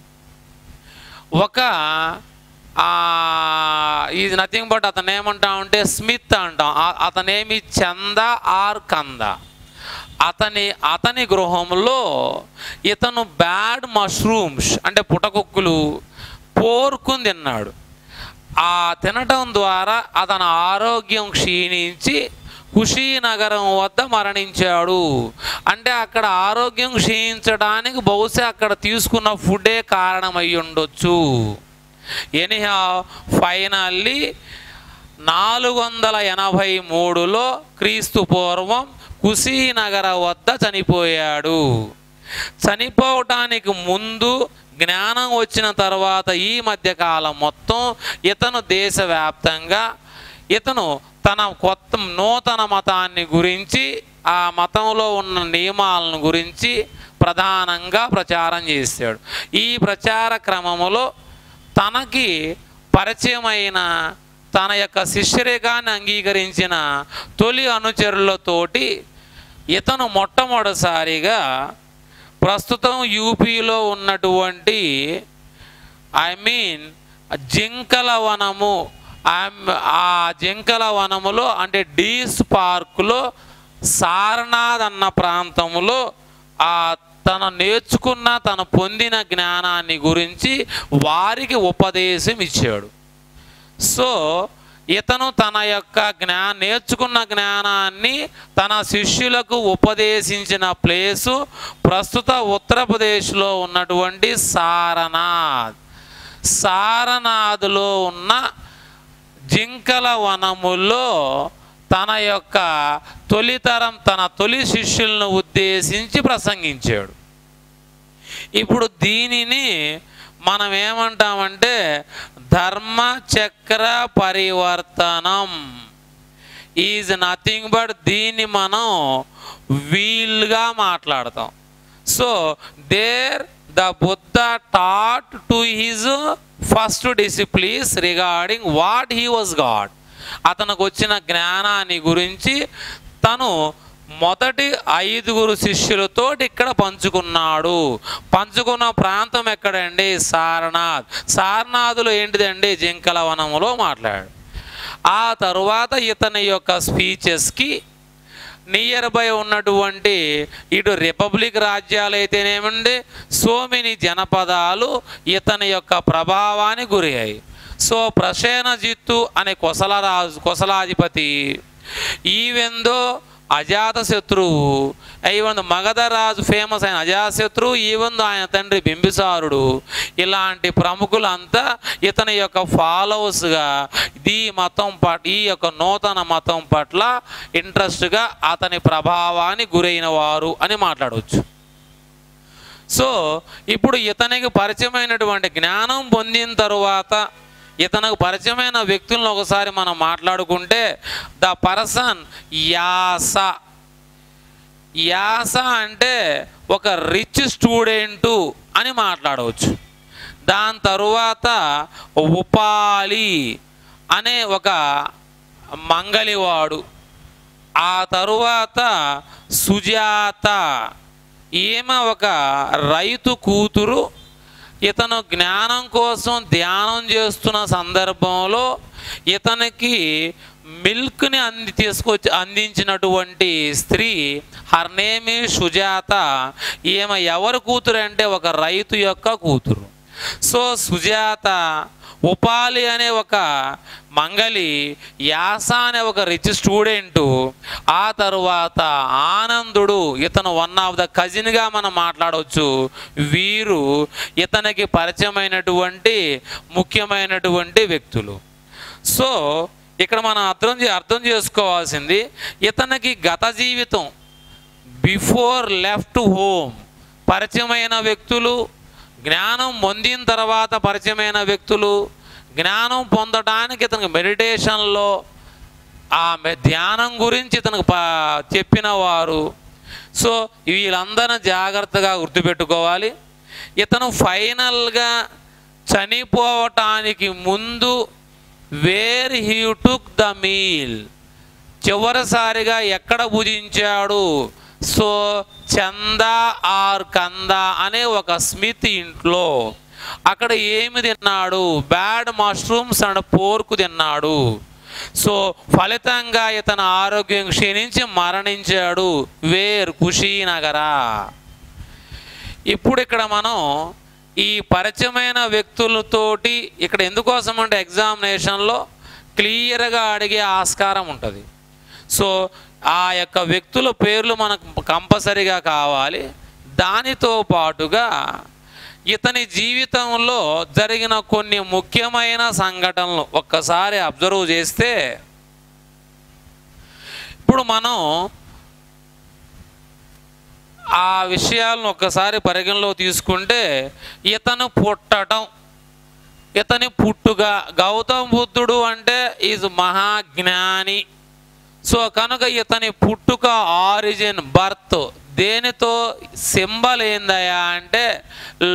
ఒక ఆ, ఇది నథింగ్ బట్ అతను ఏమంటాం అంటే స్మిత్ అంటాం ఆ- అతనేమి చంద ఆర్ కంద అతని అతని గృహంలో ఇతను బ్యాడ్ మష్రూమ్స్ అంటే పుటకుక్కులు పోర్కుని తిన్నాడు ఆ తినటం ద్వారా అతని ఆరోగ్యం క్షీణించి కుషీనగరం వద్ద మరణించాడు అంటే అక్కడ ఆరోగ్యం క్షీణించడానికి బహుశా అక్కడ తీసుకున్న ఫుడే కారణమై ఉండొచ్చు ఎనిహా ఫైనల్లీ నాలుగు వందల ఎనభై మూడులో క్రీస్తు పూర్వం కుశీనగర వద్ద చనిపోయాడు చనిపోవటానికి ముందు జ్ఞానం వచ్చిన తర్వాత ఈ మధ్యకాలం మొత్తం ఇతను దేశవ్యాప్తంగా ఇతను తన కొత్త నూతన మతాన్ని గురించి ఆ మతంలో ఉన్న నియమాలను గురించి ప్రధానంగా ప్రచారం చేశాడు ఈ ప్రచార క్రమములో తనకి పరిచయమైన తన యొక్క శిష్యరేఖాన్ని అంగీకరించిన తొలి అనుచరులతోటి ఇతను మొట్టమొదటిసారిగా ప్రస్తుతం యూపీలో ఉన్నటువంటి ఐ మీన్ జింకల వనము ఆమ్- ఆ జింకల వనములో అంటే డీస్ పార్కులో సారనాథ్ అన్న ప్రాంతంలో ఆ తన నేర్చుకున్న తను పొందిన జ్ఞానాన్ని గురించి వారికి ఉపదేశం ఇచ్చాడు సో ఇతను తన యొక్క జ్ఞా నేర్చుకున్న జ్ఞానాన్ని తన శిష్యులకు ఉపదేశించిన ప్లేసు ప్రస్తుత ఉత్తరప్రదేశ్లో ఉన్నటువంటి సారనాథ్ సారనాథ్లో ఉన్న జింకల వనములో తన యొక్క తొలితరం తన తొలి శిష్యులను ఉద్దేశించి ప్రసంగించాడు ఇప్పుడు దీనిని మనం ఏమంటామంటే ధర్మచక్ర పరివర్తనం ఈజ్ నథింగ్ బట్ దీన్ని మనం వీల్గా మాట్లాడతాం so there the Buddha taught to his first disciplines regarding what he was God అతనికి వచ్చిన జ్ఞానాన్ని గురించి తను మొదటి ఐదుగురు శిష్యులతో ఇక్కడ పంచుకున్నాడు పంచుకున్న ప్రాంతం ఎక్కడండి సారనాథ్ సారనాథులు ఏంటిదండి జింకల వనములో మాట్లాడు ఆ తరువాత ఇతని యొక్క స్పీచెస్కి నియర్ బై ఉన్నటువంటి ఇటు రిపబ్లిక్ రాజ్యాలు అయితేనేమండి సో మెనీ జనపదాలు ఇతని యొక్క ప్రభావానికి గురయ్యాయి సో ప్రసేనజిత్తు అనే కొసల రాజు కొసలాధిపతి ఈవెందో అజాతశత్రువు ఈవెన్ మగధ రాజు ఫేమస్ అయిన అజాతశత్రువు ఈవెన్ ఆయన తండ్రి బింబిసారుడు ఇలాంటి ప్రముఖులంతా ఇతని యొక్క ఫాలోవర్స్గా ఈ మతం పట్ల ఈ యొక్క నూతన మతం పట్ల ఇంట్రెస్ట్గా అతని ప్రభావానికి గురైన వారు అని మాట్లాడవచ్చు సో ఇప్పుడు ఇతనికి పరిచయమైనటువంటి జ్ఞానం పొందిన తరువాత ఇతనికి పరిచయమైన వ్యక్తులను ఒకసారి మనం మాట్లాడుకుంటే ద పర్సన్ యాస యాస అంటే ఒక రిచ్ స్టూడెంటు అని మాట్లాడవచ్చు దాని తరువాత ఉపాలి అనే ఒక మంగలివాడు ఆ తరువాత సుజాత ఈమె ఒక రైతు కూతురు ఇతను జ్ఞానం కోసం ధ్యానం చేస్తున్న సందర్భంలో ఇతనికి మిల్క్ని అంది తీసుకొచ్చి అందించినటువంటి స్త్రీ హర్ నేమ్ ఈజ్ సుజాత ఈమె ఎవరి కూతురు అంటే ఒక రైతు యొక్క కూతురు సో సుజాత ఉపాలి అనే ఒక మంగలి యాస అనే ఒక రిచ్ స్టూడెంటు ఆ తరువాత ఆనందుడు ఇతను వన్ ఆఫ్ ద కజిన్గా మనం మాట్లాడవచ్చు వీరు ఇతనికి పరిచయమైనటువంటి ముఖ్యమైనటువంటి వ్యక్తులు సో ఇక్కడ మనం అర్థం చే అర్థం చేసుకోవాల్సింది ఇతనికి గత జీవితం బిఫోర్ లెఫ్ట్ హోమ్ పరిచయమైన వ్యక్తులు జ్ఞానం పొందిన తర్వాత పరిచయమైన వ్యక్తులు జ్ఞానం పొందడానికి ఇతనికి మెడిటేషన్లో ఆ మె- ధ్యానం గురించి ఇతనికి ప చెప్పిన వారు సో వీళ్ళందరిని జాగ్రత్తగా గుర్తుపెట్టుకోవాలి ఇతను ఫైనల్గా చనిపోవటానికి ముందు where he took the meal చివరిసారిగా ఎక్కడ భుజించాడు సో చందా ఆర్ కందా అనే ఒక స్మిత్ ఇంట్లో అక్కడ ఏమి తిన్నాడు బ్యాడ్ మష్రూమ్స్ అండ్ పోర్కు తిన్నాడు సో ఫలితంగా ఇతని ఆరోగ్యం క్షీణించి మరణించాడు వేర్ కుషీనగరా ఇప్పుడు ఇక్కడ మనం ఈ పరిచయమైన వ్యక్తులతోటి ఇక్కడ ఎందుకోసం అంటే ఎగ్జామినేషన్లో క్లియర్గా అడిగే ఆస్కారం ఉంటుంది సో ఆ యొక్క వ్యక్తుల పేర్లు మనకు కంపల్సరీగా కావాలి దానితో పాటుగా ఇతని జీవితంలో జరిగిన కొన్ని ముఖ్యమైన సంఘటనలు ఒక్కసారి అబ్జర్వ్ చేస్తే ఇప్పుడు మనం ఆ విషయాలను ఒక్కసారి పరిగణలో తీసుకుంటే ఇతను పుట్టడం ఇతని పుట్టుగా గౌతమ బుద్ధుడు అంటే ఈజ్ మహాజ్ఞాని సో కనుక ఇతని పుట్టుక ఆరిజిన్ బర్త్ దేనితో సింబల్ ఏందయ్యా అంటే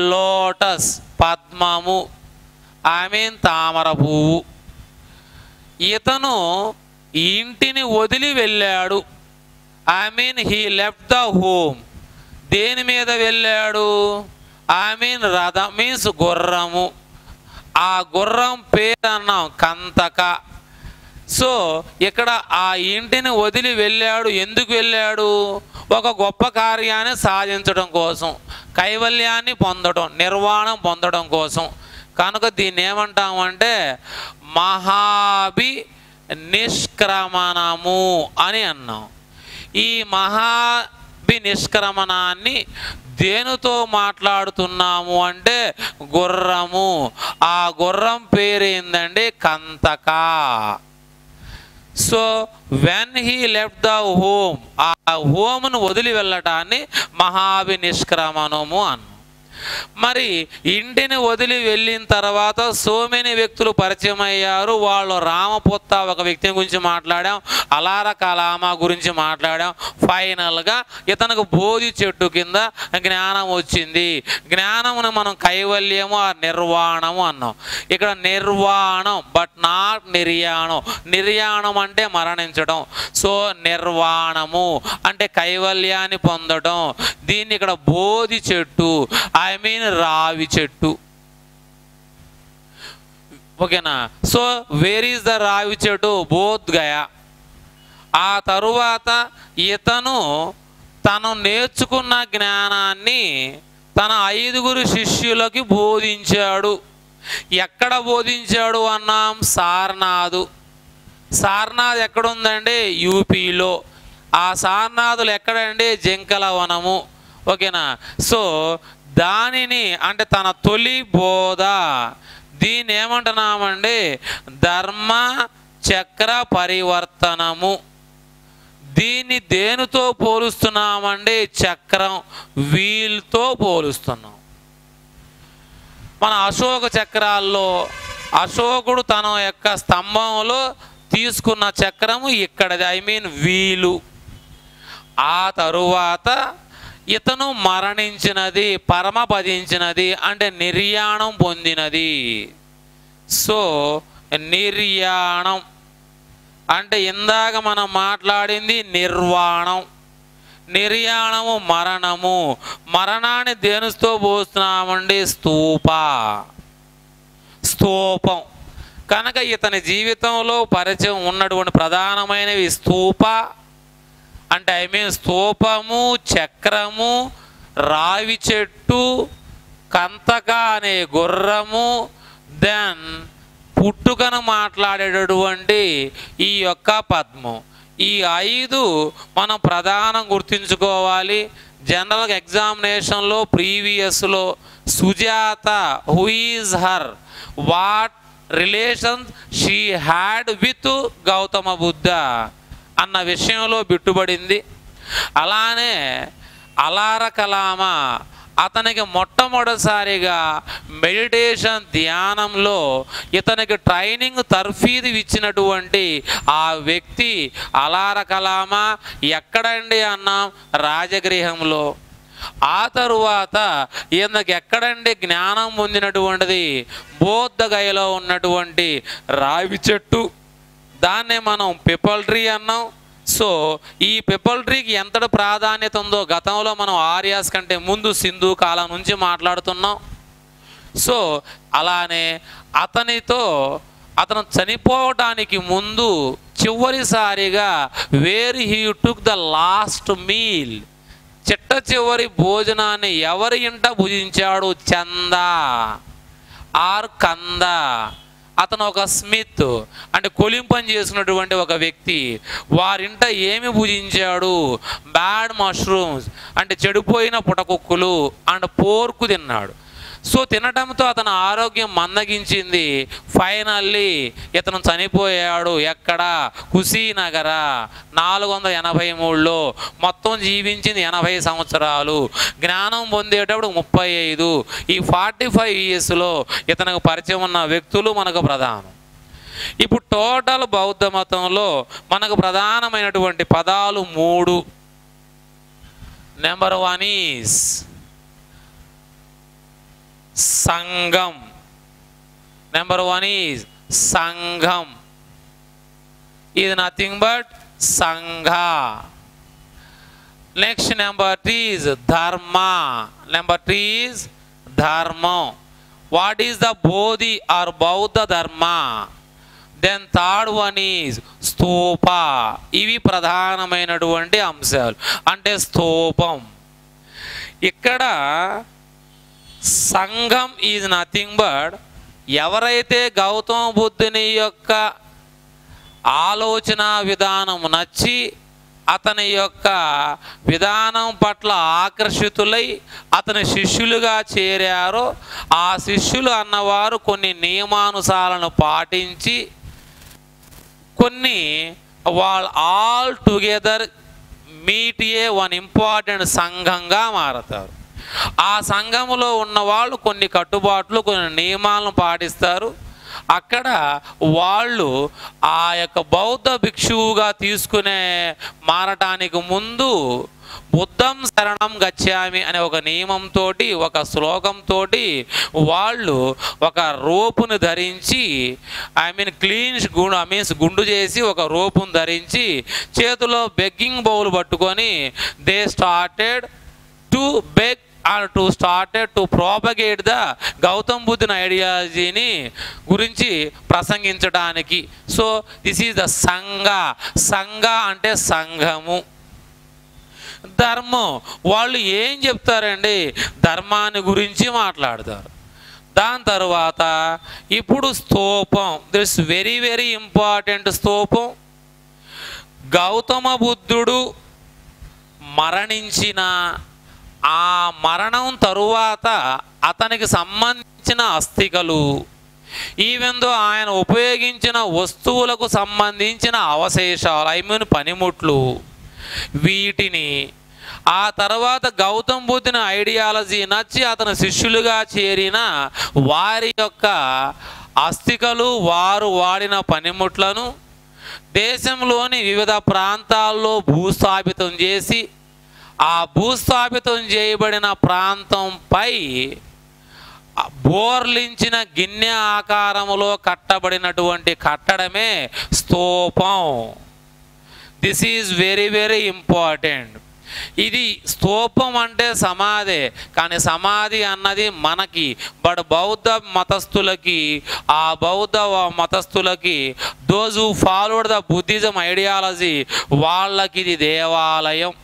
లోటస్ పద్మము ఐ మీన్ తామర పువ్వు ఇతను ఇంటిని వదిలి వెళ్ళాడు I mean he left the home దేని మీద వెళ్ళాడు ఐ మీన్ రథ మీన్స్ గుర్రము ఆ గుర్రం పేరు అన్నాం కంతక సో ఇక్కడ ఆ ఇంటిని వదిలి వెళ్ళాడు ఎందుకు వెళ్ళాడు ఒక గొప్ప కార్యాన్ని సాధించడం కోసం కైవల్యాన్ని పొందడం నిర్వాణం పొందడం కోసం కనుక దీన్ని ఏమంటామంటే మహాభి నిష్క్రమణము అని అన్నాం ఈ మహాభి నిష్క్రమణాన్ని దేనితో మాట్లాడుతున్నాము అంటే గుర్రము ఆ గుర్రం పేరు ఏందండి Kanthaka so when he left the home ఆ హోమ్ను వదిలి వెళ్ళటాన్ని మహాభి నిష్క్రమణము అన్నాం మరి ఇంటిని వదిలి వెళ్ళిన తర్వాత సో మెనీ వ్యక్తులు పరిచయం అయ్యారు వాళ్ళు రామపుత్త ఒక వ్యక్తి గురించి మాట్లాడాం అలార కలామా గురించి మాట్లాడాం ఫైనల్గా ఇతనికి బోధి చెట్టు కింద జ్ఞానం వచ్చింది జ్ఞానమును మనం కైవల్యము ఆ నిర్వాణము అన్నాం ఇక్కడ నిర్వాణం బట్ నాట్ నిర్యాణం నిర్యాణం అంటే మరణించడం సో నిర్వాణము అంటే కైవల్యాన్ని పొందడం దీన్ని ఇక్కడ బోధి చెట్టు ఐ మీన్ రావి చెట్టు ఓకేనా సో వేర్ ఈస్ ద రావి చెట్టు బోధ్ గయా ఆ తరువాత ఇతను తను నేర్చుకున్న జ్ఞానాన్ని తన ఐదుగురు శిష్యులకి బోధించాడు ఎక్కడ బోధించాడు అన్నాం సార్నాథు సార్నాథ్ ఎక్కడుందండి యూపీలో ఆ సార్నాథులు ఎక్కడండి జంకల వనము ఓకేనా సో దానిని అంటే తన తొలి బోధ దీన్ని ఏమంటున్నామండి ధర్మ చక్ర పరివర్తనము దీన్ని దేనితో పోలుస్తున్నామండి చక్రం వీల్తో పోలుస్తున్నాం మన అశోక చక్రాల్లో అశోకుడు తన యొక్క స్తంభంలో తీసుకున్న చక్రము ఇక్కడది ఐ మీన్ వీలు ఆ తరువాత ఇతను మరణించినది పరమపదించినది అంటే నిర్యాణం పొందినది సో నిర్యాణం అంటే ఇందాక మనం మాట్లాడింది నిర్వాణం నిర్యాణము మరణము మరణాన్ని దేనితో పోస్తున్నామండి స్తూప స్తూపం కనుక ఇతని జీవితంలో పరిచయం ఉన్నటువంటి ప్రధానమైనవి స్తూప అంటే ఐ మీన్ స్తూపము చక్రము రావి చెట్టు కంతక అనే గుర్రము దెన్ పుట్టుకను మాట్లాడేటటువంటి ఈ యొక్క పద్మం ఈ ఐదు మనం ప్రధానం గుర్తుంచుకోవాలి జనరల్ ఎగ్జామినేషన్లో ప్రీవియస్లో Sujata who is her what relation she had with Gautama Buddha అన్న విషయంలో బిట్టుబడింది అలానే అలార కలామ అతనికి మొట్టమొదటిసారిగా మెడిటేషన్ ధ్యానంలో ఇతనికి ట్రైనింగ్ తర్ఫీదు ఇచ్చినటువంటి ఆ వ్యక్తి అలార కలామ ఎక్కడండి అన్నాం రాజగృహంలో ఆ తరువాత ఈయనకి ఎక్కడండి జ్ఞానం పొందినటువంటిది బోద్ధగయలో ఉన్నటువంటి రావి చెట్టు దాన్నే మనం పిపల్ ట్రీ అన్నాం సో ఈ పిపల్ ట్రీకి ఎంతటి ప్రాధాన్యత ఉందో గతంలో మనం ఆర్యాస్ కంటే ముందు సింధు కాలం నుంచి మాట్లాడుతున్నాం సో అలానే అతనితో అతను చనిపోవటానికి ముందు చివరిసారిగా where he took the last meal చిట్ట చివరి భోజనాన్ని ఎవరి ఇంట భుజించాడు చందా ఆర్ కంద అతను ఒక స్మిత్ అంటే కొలింపని చేసినటువంటి ఒక వ్యక్తి వారింట ఏమి భుజించాడు బ్యాడ్ మష్రూమ్స్ అంటే చెడిపోయిన పుటకుక్కులు అండ్ పోర్కు తిన్నాడు సో తినడంతో అతని ఆరోగ్యం మందగించింది ఫైనల్లీ ఇతను చనిపోయాడు ఎక్కడ కుశీనగర నాలుగు వందల ఎనభై మూడులో మొత్తం జీవించింది ఎనభై సంవత్సరాలు జ్ఞానం పొందేటప్పుడు ముప్పై ఐదు ఈ ఫార్టీ ఫైవ్ ఇయర్స్లో ఇతనికి పరిచయం ఉన్న వ్యక్తులు మనకు ప్రధానం ఇప్పుడు టోటల్ బౌద్ధ మతంలో మనకు ప్రధానమైనటువంటి పదాలు మూడు నెంబర్ వన్ ఈస్ సంఘం నెంబర్ వన్ ఈజ్ సంఘం is nothing but Sangha next number three is Dharma number three is ధర్మం what is the Bodhi or బౌద్ధ Dharma then third one is Stupa ఇవి ప్రధానమైనటువంటి అంశాలు అంటే స్తూపం ఇక్కడ సంఘం ఈజ్ నథింగ్ బట్ ఎవరైతే గౌతమ బుద్ధుని యొక్క ఆలోచన విధానం నచ్చి అతని యొక్క విధానం పట్ల ఆకర్షితులై అతని శిష్యులుగా చేరారో ఆ శిష్యులు అన్నవారు కొన్ని నియమానుసారాలను పాటించి కొన్ని వాళ్ళు all together meet a one important సంఘంగా మారతారు ఆ సంఘములో ఉన్న వాళ్ళు కొన్ని కట్టుబాట్లు కొన్ని నియమాలను పాటిస్తారు అక్కడ వాళ్ళు ఆ యొక్క బౌద్ధ భిక్షువుగా తీసుకునే మారటానికి ముందు బుద్ధం శరణం గచ్చామి అనే ఒక నియమంతో ఒక శ్లోకంతో వాళ్ళు ఒక రోపును ధరించి ఐ మీన్ క్లీన్ గుండు ఐ మీన్స్ గుండు చేసి ఒక రోపును ధరించి చేతిలో బెగ్గింగ్ బౌల్ పట్టుకొని they started to beg and to started to propagate the Gautam బుద్ధుని ఐడియాలజీని గురించి ప్రసంగించడానికి so this is the Sangha Sangha అంటే సంఘము ధర్మం వాళ్ళు ఏం చెప్తారండి ధర్మాన్ని గురించి మాట్లాడతారు దాని తర్వాత ఇప్పుడు స్తూపం దిస్ వెరీ వెరీ ఇంపార్టెంట్ స్తూపం గౌతమ బుద్ధుడు మరణించిన ఆ మరణం తరువాత అతనికి సంబంధించిన అస్థికలు ఈవెందో ఆయన ఉపయోగించిన వస్తువులకు సంబంధించిన అవశేషాలు ఐ మీన్ పనిముట్లు వీటిని ఆ తర్వాత గౌతమ్ బుద్ధుని ఐడియాలజీ నచ్చి అతను శిష్యులుగా చేరిన వారి యొక్క అస్థికలు వారు వాడిన పనిముట్లను దేశంలోని వివిధ ప్రాంతాల్లో భూస్థాపితం చేసి ఆ భూస్థాపితం చేయబడిన ప్రాంతంపై బోర్లించిన గిన్నె ఆకారములో కట్టబడినటువంటి కట్టడమే స్తూపం this is very very important ఇది స్తూపం అంటే సమాధే కానీ సమాధి అన్నది మనకి బట్ బౌద్ధ మతస్థులకి ఆ బౌద్ధ మతస్థులకి those who followed the Buddhism ideology వాళ్ళకి ఇది దేవాలయం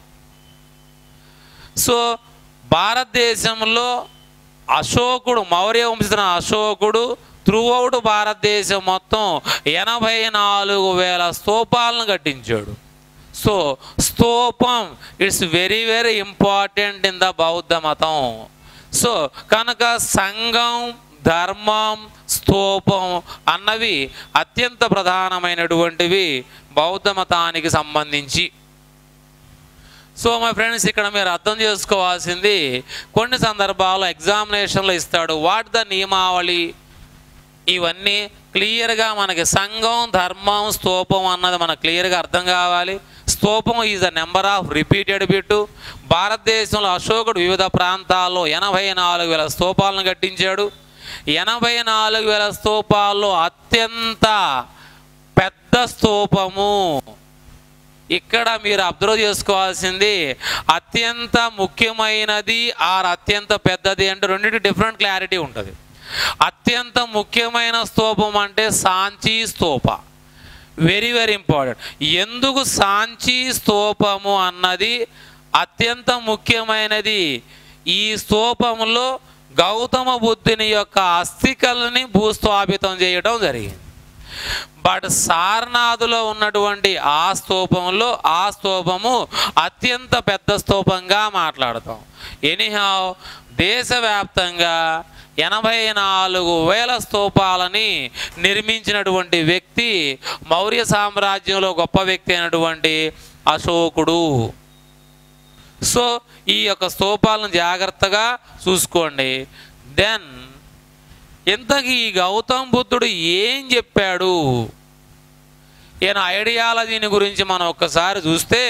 సో భారతదేశంలో అశోకుడు మౌర్య వంశన అశోకుడు త్రూఅవుట్ భారతదేశం మొత్తం ఎనభై నాలుగు వేల స్తూపాలను కట్టించాడు సో స్తూపం it's very very important in the బౌద్ధ మతం సో కనుక సంఘం ధర్మం స్తూపం అన్నవి అత్యంత ప్రధానమైనటువంటివి బౌద్ధ మతానికి సంబంధించి సో మై ఫ్రెండ్స్ ఇక్కడ మీరు అర్థం చేసుకోవాల్సింది కొన్ని సందర్భాల్లో ఎగ్జామినేషన్లో ఇస్తాడు వాట్ ద నియమావళి ఇవన్నీ క్లియర్గా మనకి సంఘం ధర్మం స్తూపం అన్నది మనకు క్లియర్గా అర్థం కావాలి స్తూపం is the number of repeated bit భారతదేశంలో అశోకుడు వివిధ ప్రాంతాల్లో ఎనభై నాలుగు వేల స్తూపాలను కట్టించాడు ఎనభై నాలుగు వేల స్తూపాల్లో అత్యంత పెద్ద స్తూపము ఇక్కడ మీరు అబ్జర్వ్ చేసుకోవాల్సింది అత్యంత ముఖ్యమైనది ఆర్ అత్యంత పెద్దది అంటే రెండింటి డిఫరెంట్ క్లారిటీ ఉంటుంది అత్యంత ముఖ్యమైన స్తూపం అంటే సాంచీ స్తూప వెరీ వెరీ ఇంపార్టెంట్ ఎందుకు సాంచీ స్తూపము అన్నది అత్యంత ముఖ్యమైనది ఈ స్తూపంలో గౌతమ బుద్ధుని యొక్క అస్థికల్ని భూస్థాపితం చేయడం జరిగింది బట్ సారనాథులో ఉన్నటువంటి ఆ స్తూపంలో ఆ స్తూపము అత్యంత పెద్ద స్తూపంగా మాట్లాడతాం ఎనీహావ్ దేశవ్యాప్తంగా ఎనభై నాలుగు వేల స్తూపాలని నిర్మించినటువంటి వ్యక్తి మౌర్య సామ్రాజ్యంలో గొప్ప వ్యక్తి అయినటువంటి అశోకుడు సో ఈ యొక్క స్తూపాలను జాగ్రత్తగా చూసుకోండి దెన్ ఇంతకీ ఈ గౌతమ్ బుద్ధుడు ఏం చెప్పాడు ఈయన ఐడియాలజీని గురించి మనం ఒక్కసారి చూస్తే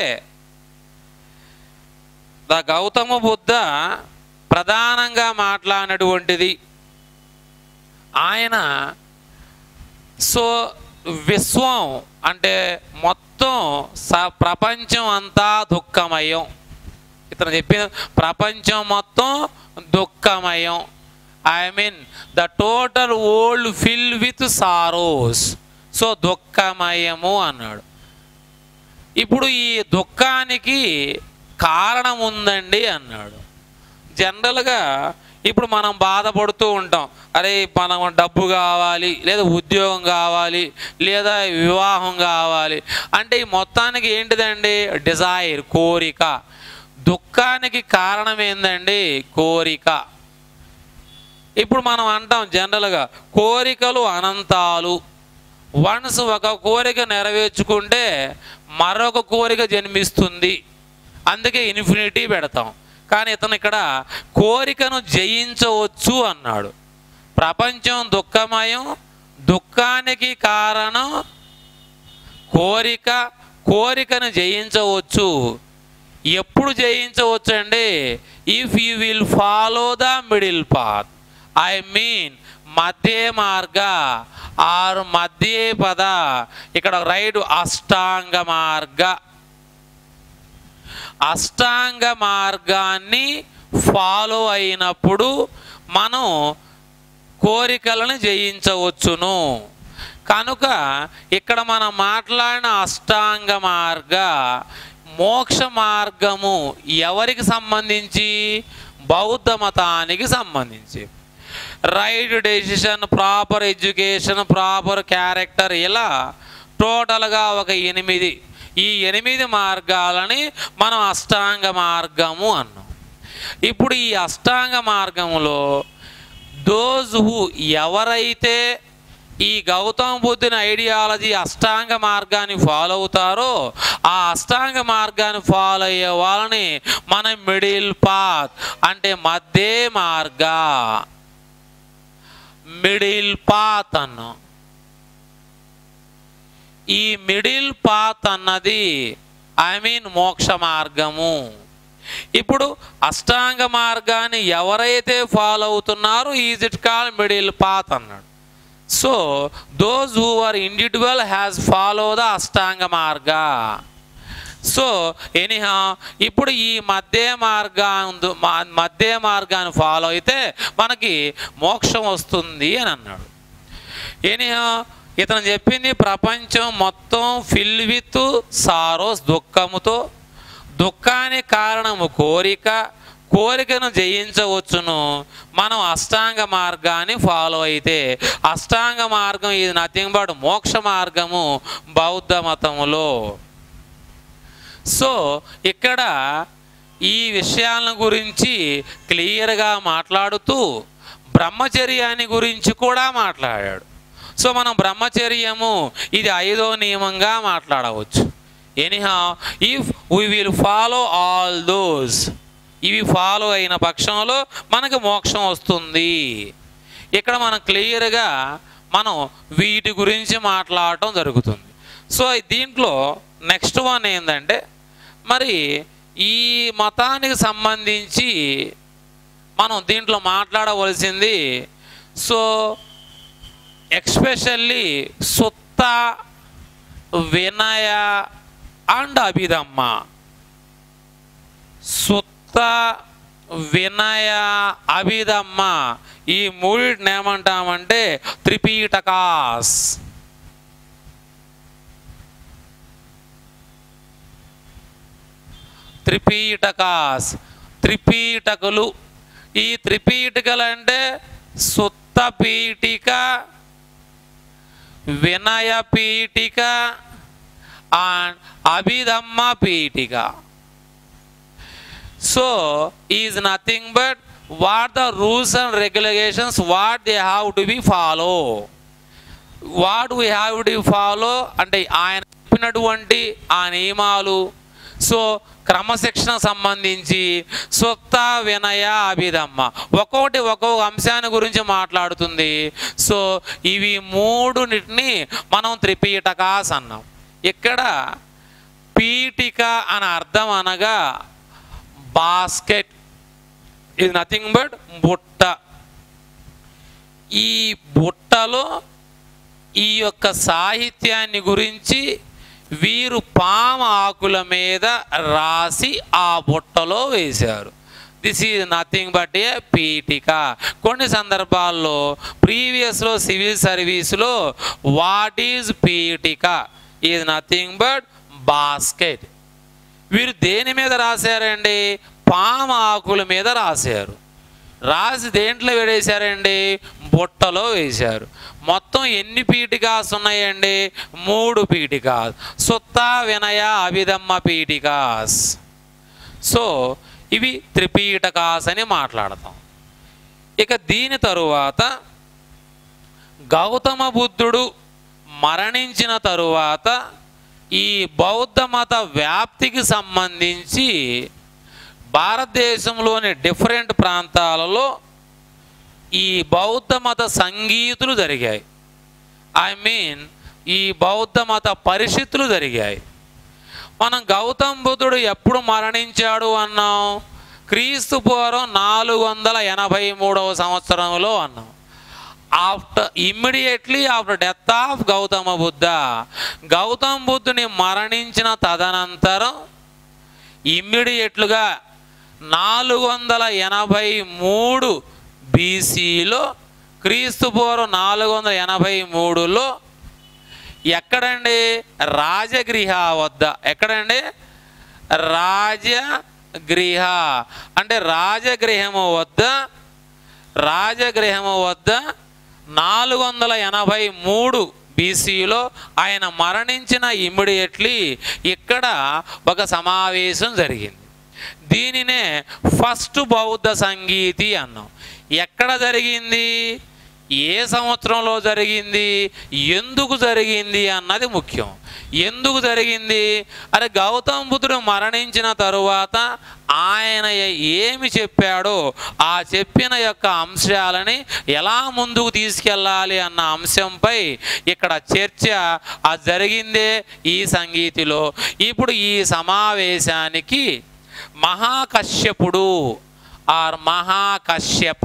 ద గౌతమ బుద్ధ ప్రధానంగా మాట్లాడినటువంటిది ఆయన సో విశ్వం అంటే మొత్తం స ప్రపంచం అంతా దుఃఖమయం ఇతను చెప్పిన ప్రపంచం మొత్తం దుఃఖమయం I mean the total world fill with sorrows so దుఃఖమయము అన్నాడు ఇప్పుడు ఈ దుఃఖానికి కారణం ఉందండి అన్నాడు జనరల్గా ఇప్పుడు మనం బాధపడుతూ ఉంటాం అరే మనం డబ్బు కావాలి లేదా ఉద్యోగం కావాలి లేదా వివాహం కావాలి అంటే ఈ మొత్తానికి ఏంటిదండి డిజైర్ కోరిక దుఃఖానికి కారణం ఏందండి కోరిక ఇప్పుడు మనం అంటాం జనరల్గా కోరికలు అనంతాలు వన్స్ ఒక కోరిక నెరవేర్చుకుంటే మరొక కోరిక జన్మిస్తుంది అందుకే ఇన్ఫినిటీ పెడతాం కానీ ఇతను ఇక్కడ కోరికను జయించవచ్చు అన్నాడు ప్రపంచం దుఃఖమయం దుఃఖానికి కారణం కోరిక కోరికను జయించవచ్చు ఎప్పుడు జయించవచ్చు అండి if you will follow the middle path I mean మధ్య మార్గ ఆరు మధ్య పద ఇక్కడ రైట్ అష్టాంగ మార్గ అష్టాంగ మార్గాన్ని ఫాలో అయినప్పుడు మనం కోరికలను జయించవచ్చును కనుక ఇక్కడ మనం మాట్లాడిన అష్టాంగ మార్గ మోక్ష మార్గము ఎవరికి సంబంధించి బౌద్ధ మతానికి సంబంధించి right decision proper education proper character ఇలా టోటల్గా ఒక ఎనిమిది ఈ ఎనిమిది మార్గాలని మనం అష్టాంగ మార్గము అన్నాం ఇప్పుడు ఈ అష్టాంగ మార్గంలో దోజ్ హూ ఎవరైతే ఈ గౌతమ బుద్ధుని ఐడియాలజీ అష్టాంగ మార్గాన్ని ఫాలో అవుతారో ఆ అష్టాంగ మార్గాన్ని ఫాలో అయ్యే వాళ్ళని మనం మిడిల్ పాత్ అంటే మధ్య మార్గ మిడిల్ పాత్ అన్నాం ఈ మిడిల్ పాత్ అన్నది ఐ మీన్ మోక్ష మార్గము ఇప్పుడు అష్టాంగ మార్గాన్ని ఎవరైతే ఫాలో అవుతున్నారో is it call middle path అన్నాడు so those who are individual has follow the అష్టాంగ మార్గ సో ఎనీహా ఇప్పుడు ఈ మధ్య మార్గా మధ్య మార్గాన్ని ఫాలో అయితే మనకి మోక్షం వస్తుంది అని అన్నాడు ఎనీహా ఇతను చెప్పింది ప్రపంచం మొత్తం ఫిల్ విత్ సారోస్ దుఃఖముతో దుఃఖానికి కారణము కోరిక కోరికను జయించవచ్చును మనం అష్టాంగ మార్గాన్ని ఫాలో అయితే అష్టాంగ మార్గం ఇది నథింగ్ బట్ మోక్ష మార్గము బౌద్ధ మతములో సో ఇక్కడ ఈ విషయాలను గురించి క్లియర్గా మాట్లాడుతూ బ్రహ్మచర్యాన్ని గురించి కూడా మాట్లాడాడు సో మనం బ్రహ్మచర్యము ఇది ఐదో నియమంగా మాట్లాడవచ్చు anyhow if we will follow all those ఇవి ఫాలో అయిన పక్షంలో మనకు మోక్షం వస్తుంది ఇక్కడ మనం క్లియర్గా మనం వీటి గురించి మాట్లాడటం జరుగుతుంది సో దీంట్లో నెక్స్ట్ వన్ ఏంటంటే మరి ఈ మతానికి సంబంధించి మనం దీంట్లో మాట్లాడవలసింది సో ఎక్స్పెషల్లీ సుత్త వినయ అండ్ అభిదమ్మ సుత్త వినయ అభిదమ్మ ఈ మూడింటిని ఏమంటామంటే త్రిపీటకాస్ త్రిపీటకాస్ త్రిపీటకులు ఈ త్రిపీఠికలు అంటే Sutta Pitaka Vinaya Pitaka and Abhidhamma Pitaka so is nothing but what the rules and regulations what they have to be follow what we have to follow అంటే ఆయన చెప్పినటువంటి ఆ నియమాలు సో క్రమశిక్షణ సంబంధించి సొత్త వినయ అభిదమ్మ ఒక్కొక్కటి ఒక్కొక్క అంశాన్ని గురించి మాట్లాడుతుంది సో ఇవి మూడునిటిని మనం త్రిపీటకాస్ అన్నాం ఇక్కడ పీఠిక అని అర్థం అనగా బాస్కెట్ ఇది నథింగ్ బట్ బుట్ట ఈ బుట్టలో ఈ యొక్క సాహిత్యాన్ని గురించి వీరు పామ ఆకుల మీద రాసి ఆ బుట్టలో వేశారు this is nothing but a Pitaka కొన్ని సందర్భాల్లో ప్రీవియస్లో సివిల్ సర్వీస్లో what is Pitaka is nothing but basket వీరు దేని మీద రాశారండి పామ ఆకుల మీద రాశారు రాసి దేంట్లో వేడేశారండి బుట్టలో వేశారు మొత్తం ఎన్ని పీఠికాస్ ఉన్నాయండి మూడు పీఠికాస్ సుత్త వినయ అభిధమ్మ పీఠికాస్ సో ఇవి త్రిపీఠకాస్ అని మాట్లాడతాం ఇక దీని తరువాత గౌతమ బుద్ధుడు మరణించిన తరువాత ఈ బౌద్ధ మత వ్యాప్తికి సంబంధించి భారతదేశంలోని డిఫరెంట్ ప్రాంతాలలో ఈ బౌద్ధ మత సంగీతులు జరిగాయి ఐ మీన్ ఈ బౌద్ధ మత పరిషత్తులు జరిగాయి మనం గౌతమ్ బుద్ధుడు ఎప్పుడు మరణించాడు అన్నాం క్రీస్తు పూర్వం నాలుగు వందల ఎనభై మూడవ సంవత్సరంలో అన్నాం after immediately after death of Gautama Buddha Gautam బుద్ధుని మరణించిన తదనంతరం ఇమ్మీడియట్లుగా నాలుగు వందల ఎనభై మూడు బీసీలో క్రీస్తు పూర్వం నాలుగు వందల ఎనభై మూడులో ఎక్కడండి రాజగృహ వద్ద ఎక్కడండి రాజగృహ అంటే రాజగృహము వద్ద రాజగృహము వద్ద నాలుగు వందల ఎనభై మూడు బీసీలో ఆయన మరణించిన ఇమ్మీడియట్లీ ఇక్కడ ఒక సమావేశం జరిగింది దీనినే ఫస్ట్ బౌద్ధ సంగీతి అన్నాం ఎక్కడ జరిగింది ఏ సంవత్సరంలో జరిగింది ఎందుకు జరిగింది అన్నది ముఖ్యం ఎందుకు జరిగింది అరే గౌతమ బుద్ధుడు మరణించిన తరువాత ఆయన ఏమి చెప్పాడో ఆ చెప్పిన యొక్క అంశాలని ఎలా ముందుకు తీసుకెళ్ళాలి అన్న అంశంపై ఇక్కడ చర్చ ఆ జరిగిందే ఈ సంగీతిలో ఇప్పుడు ఈ సమావేశానికి మహాకశ్యపుడు ఆర్ మహాకశ్యప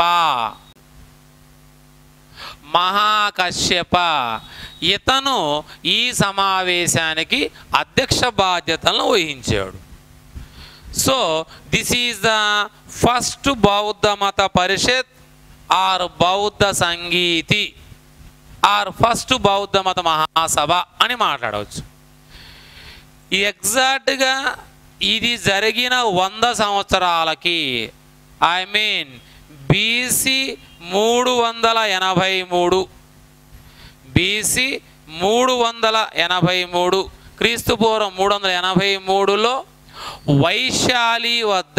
మహాకశ్యప ఇతను ఈ సమావేశానికి అధ్యక్ష బాధ్యతలను వహించాడు so this is the first బౌద్ధ మత పరిషత్ ఆర్ బౌద్ధ సంగీతి ఆర్ ఫస్ట్ బౌద్ధ మత మహాసభ అని మాట్లాడవచ్చు ఎగ్జాక్ట్గా ఇది జరిగిన వంద సంవత్సరాలకి ఐ మీన్ బీసీ మూడు వందల ఎనభై మూడు బీసీ మూడు వందల ఎనభై మూడు క్రీస్తు పూర్వం మూడు వందల ఎనభై మూడులో వైశాలి వద్ద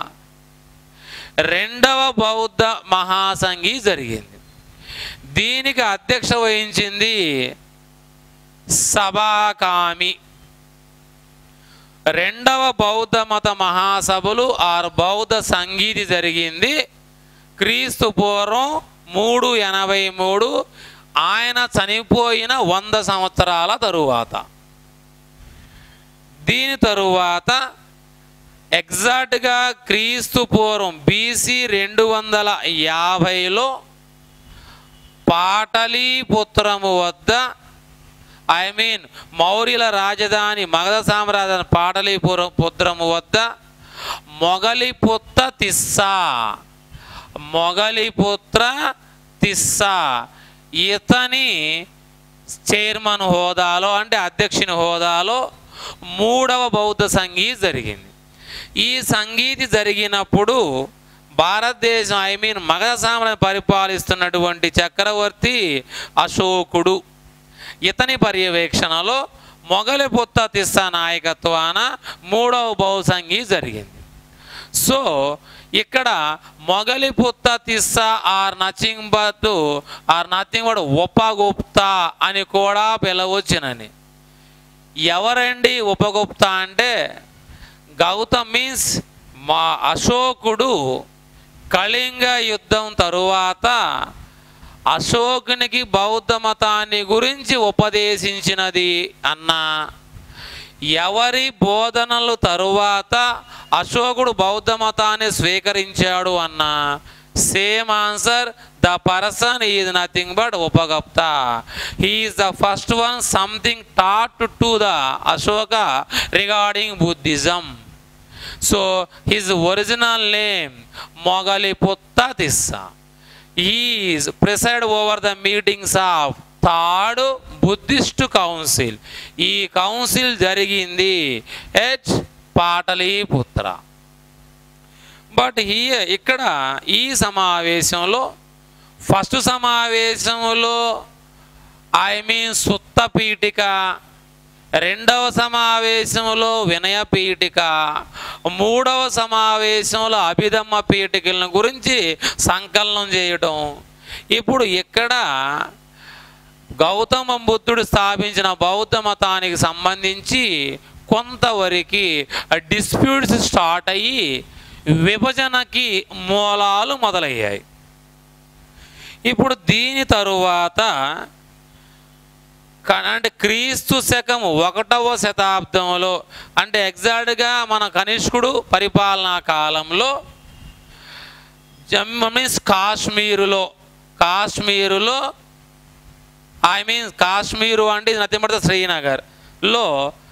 రెండవ బౌద్ధ మహాసంఘి జరిగింది దీనికి అధ్యక్ష వహించింది సభాకామి రెండవ బౌద్ధ మత మహాసభలు ఆరు బౌద్ధ సంగీతి జరిగింది క్రీస్తు పూర్వం మూడు ఎనభై మూడు ఆయన చనిపోయిన వంద సంవత్సరాల తరువాత దీని తరువాత ఎగ్జాక్ట్గా క్రీస్తు పూర్వం బీసీ రెండు వందల యాభైలో పాటలీపుత్రము వద్ద ఐ మీన్ మౌర్యుల రాజధాని మగధ సామ్రాజ్యం పాటలీపురం పుత్రము వద్ద మొగలిపుత్త తిస్సా మొగలిపుత్ర తిస్సా ఇతని చైర్మన్ హోదాలో అంటే అధ్యక్షుని హోదాలో మూడవ బౌద్ధ సంగీతి జరిగింది ఈ సంగీతి జరిగినప్పుడు భారతదేశం ఐ మీన్ మగధ సామ్రాజ్యం పరిపాలిస్తున్నటువంటి చక్రవర్తి అశోకుడు ఇతని పర్యవేక్షణలో మొగలిపుత్త తిస్సా నాయకత్వాన మూడవ బహుసంగి జరిగింది సో ఇక్కడ Moggaliputta Tissa are nothing but are nothing but Upagupta అని కూడా పిలవచ్చునని ఎవరండి ఉపగుప్త అంటే గౌతమ్ మీన్స్ మా అశోకుడు కళింగ యుద్ధం తరువాత అశోకునికి బౌద్ధ మతాన్ని గురించి ఉపదేశించినది అన్న ఎవరి బోధనలు తరువాత అశోకుడు బౌద్ధ మతాన్ని స్వీకరించాడు అన్న same answer the person is nothing but Upagupta he's the first one something taught to the Ashoka regarding Buddhism so his original name Moggaliputta Tissa is preside over the meetings of third Buddhist council ఈ కౌన్సిల్ జరిగింది హెచ్ Pataliputra but ఈ ఇక్కడ ఈ సమావేశంలో first సమావేశంలో I mean సుత్త పీఠిక రెండవ సమావేశంలో వినయ పీఠిక మూడవ సమావేశంలో అభిధమ్మ పీఠికలను గురించి సంకలనం చేయడం ఇప్పుడు ఇక్కడ గౌతమ బుద్ధుడు స్థాపించిన బౌద్ధ మతానికి సంబంధించి కొంతవరకు డిస్ప్యూట్స్ స్టార్ట్ అయ్యి విభజనకి మూలాలు మొదలయ్యాయి ఇప్పుడు దీని తరువాత క- అంటే క్రీస్తు శకం ఒకటవ శతాబ్దంలో అంటే ఎగ్జాక్ట్గా మన కనిష్కుడు పరిపాలనా కాలంలో జమ్మూ మీన్స్ కాశ్మీరులో కాశ్మీరులో ఐ మీన్ కాశ్మీరు అంటే ఇది నథింగ్ బట్ ద శ్రీనగర్ లో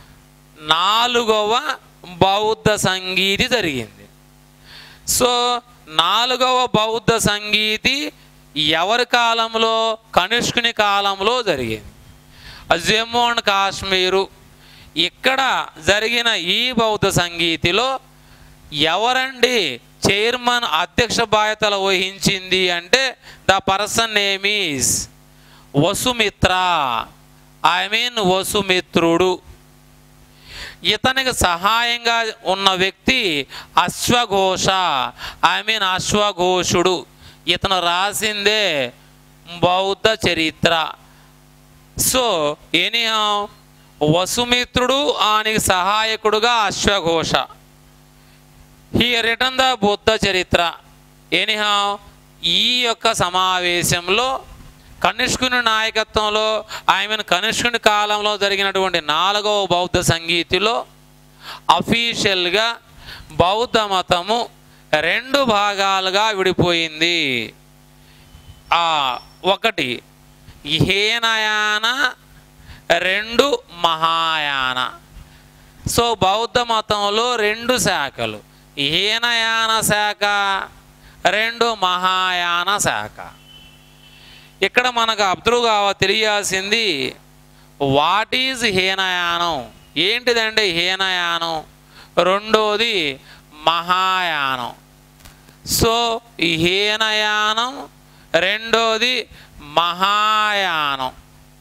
నాలుగవ బౌద్ధ సంగీతి జరిగింది సో నాలుగవ బౌద్ధ సంగీతి ఎవరి కాలంలో కనిష్కుని కాలంలో జరిగింది జమ్మూ అండ్ కాశ్మీరు ఇక్కడ జరిగిన ఈ బౌద్ధ సంగీతిలో ఎవరండి చైర్మన్ అధ్యక్ష బాధ్యతలు వహించింది అంటే the person name is Vasumitra I mean వసుమిత్రుడు ఇతనికి సహాయంగా ఉన్న వ్యక్తి అశ్వఘోష ఐ మీన్ అశ్వఘోషుడు ఇతను రాసిందే బౌద్ధ చరిత్ర సో ఎనీహా వసుమిత్రుడు ఆయనకి సహాయకుడుగా అశ్వఘోష he return the Buddhacharita anyhow ఈ యొక్క సమావేశంలో కనిష్కుని నాయకత్వంలో ఐ మీన్ కనిష్కుని కాలంలో జరిగినటువంటి నాలుగవ బౌద్ధ సంగీతిలో అఫీషియల్గా బౌద్ధ మతము రెండు భాగాలుగా విడిపోయింది ఆ ఒకటి హీనయాన రెండు మహాయాన సో బౌద్ధ మతంలో రెండు శాఖలు హీనయాన శాఖ రెండు మహాయాన శాఖ ఇక్కడ మనకు అబ్దుల్ కావ తెలియాల్సింది వాట్ ఈజ్ హీనయానం ఏంటిదండి హీనయానం రెండోది మహాయానం సో ఈ హీనయానం రెండోది మహాయానం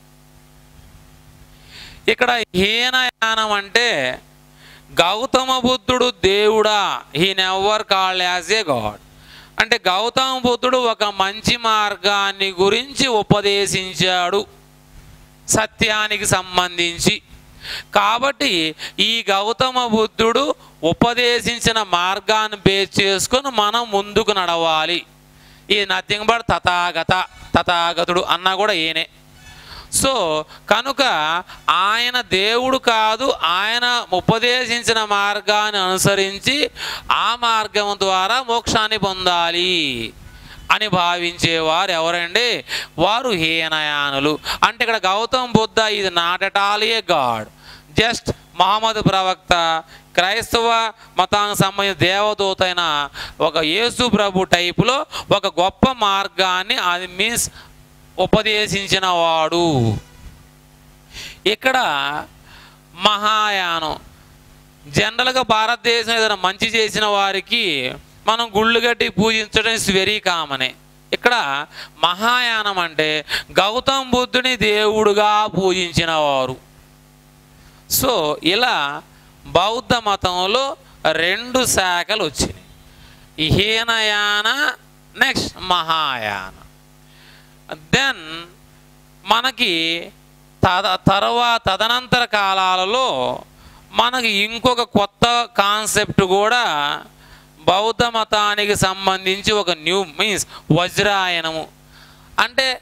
ఇక్కడ హీనయానం అంటే గౌతమ బుద్ధుడు దేవుడా he never called as a god అంటే గౌతమ బుద్ధుడు ఒక మంచి మార్గాన్ని గురించి ఉపదేశించాడు సత్యానికి సంబంధించి కాబట్టి ఈ గౌతమ బుద్ధుడు ఉపదేశించిన మార్గాన్ని బేస్ చేసుకొని మనం ముందుకు నడవాలి ఈ నథింగ్ బట్ తథాగత తథాగతుడు అన్నా కూడా ఈయనే సో కనుక ఆయన దేవుడు కాదు ఆయన ఉపదేశించిన మార్గాన్ని అనుసరించి ఆ మార్గం ద్వారా మోక్షాన్ని పొందాలి అని భావించేవారు ఎవరండి వారు హీనయానులు అంటే ఇక్కడ గౌతమ్ బుద్ధ ఇది not at all a god just Muhammad ప్రవక్త క్రైస్తవ మతానికి సంబంధించిన దేవదూత అయిన ఒక యేసు ప్రభు టైపులో ఒక గొప్ప మార్గాన్ని అది మీన్స్ ఉపదేశించిన వాడు ఇక్కడ మహాయానం జనరల్గా భారతదేశం ఏదైనా మంచి చేసిన వారికి మనం గుళ్ళు కట్టి పూజించడం ఇస్ వెరీ కామనే ఇక్కడ మహాయానం అంటే గౌతమ్ బుద్ధుని దేవుడుగా పూజించిన వారు సో ఇలా బౌద్ధ మతంలో రెండు శాఖలు వచ్చినాయి ఈ హీనయాన నెక్స్ట్ మహాయాన దెన్ మనకి తద తర్వాత తదనంతర కాలాలలో మనకి ఇంకొక కొత్త కాన్సెప్ట్ కూడా బౌద్ధ మతానికి సంబంధించి ఒక న్యూ మీన్స్ వజ్రాయనము అంటే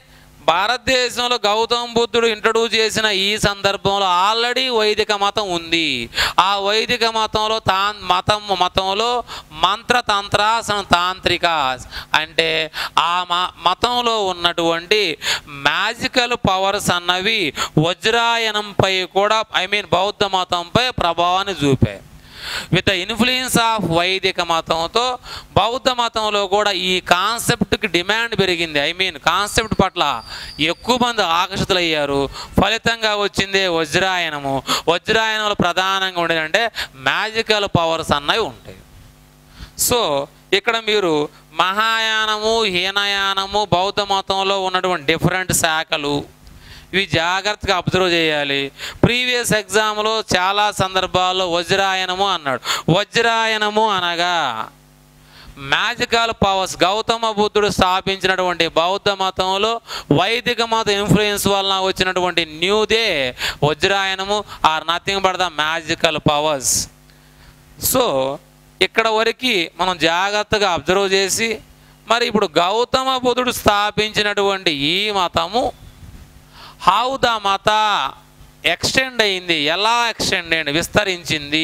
భారతదేశంలో గౌతమ బుద్ధుడు ఇంట్రడ్యూస్ చేసిన ఈ సందర్భంలో ఆల్రెడీ వైదిక మతం ఉంది ఆ వైదిక మతంలో తా మతం మతంలో మంత్రతంత్రాసన తాంత్రిక అంటే ఆ మ- మతంలో ఉన్నటువంటి మ్యాజికల్ పవర్స్ అన్నవి వజ్రాయనంపై కూడా ఐ మీన్ బౌద్ధ మతంపై ప్రభావాన్ని చూపాయి విత్ ద ఇన్ఫ్లుయెన్స్ ఆఫ్ వైదిక మతంతో బౌద్ధ మతంలో కూడా ఈ కాన్సెప్ట్కి డిమాండ్ పెరిగింది ఐ మీన్ కాన్సెప్ట్ పట్ల ఎక్కువ మంది ఆకర్షితులయ్యారు ఫలితంగా వచ్చిందే వజ్రాయనము వజ్రాయనంలో ప్రధానంగా ఉండేదంటే మ్యాజికల్ పవర్స్ అన్నవి ఉంటాయి సో ఇక్కడ మీరు మహాయానము హీనయానము బౌద్ధ మతంలో ఉన్నటువంటి డిఫరెంట్ శాఖలు ఇవి జాగ్రత్తగా అబ్జర్వ్ చేయాలి ప్రీవియస్ ఎగ్జామ్లో చాలా సందర్భాల్లో వజ్రాయనము అన్నాడు వజ్రాయనము అనగా మ్యాజికల్ పవర్స్ గౌతమ బుద్ధుడు స్థాపించినటువంటి బౌద్ధ మతంలో వైదిక మత ఇన్ఫ్లుయెన్స్ వలన వచ్చినటువంటి న్యూదే వజ్రాయనము are nothing but the magical powers so ఇక్కడ వరకు మనం జాగ్రత్తగా అబ్జర్వ్ చేసి మరి ఇప్పుడు గౌతమ బుద్ధుడు స్థాపించినటువంటి ఈ మతము హౌ ద మత ఎక్స్టెండ్ అయింది ఎలా ఎక్స్టెండ్ అయింది విస్తరించింది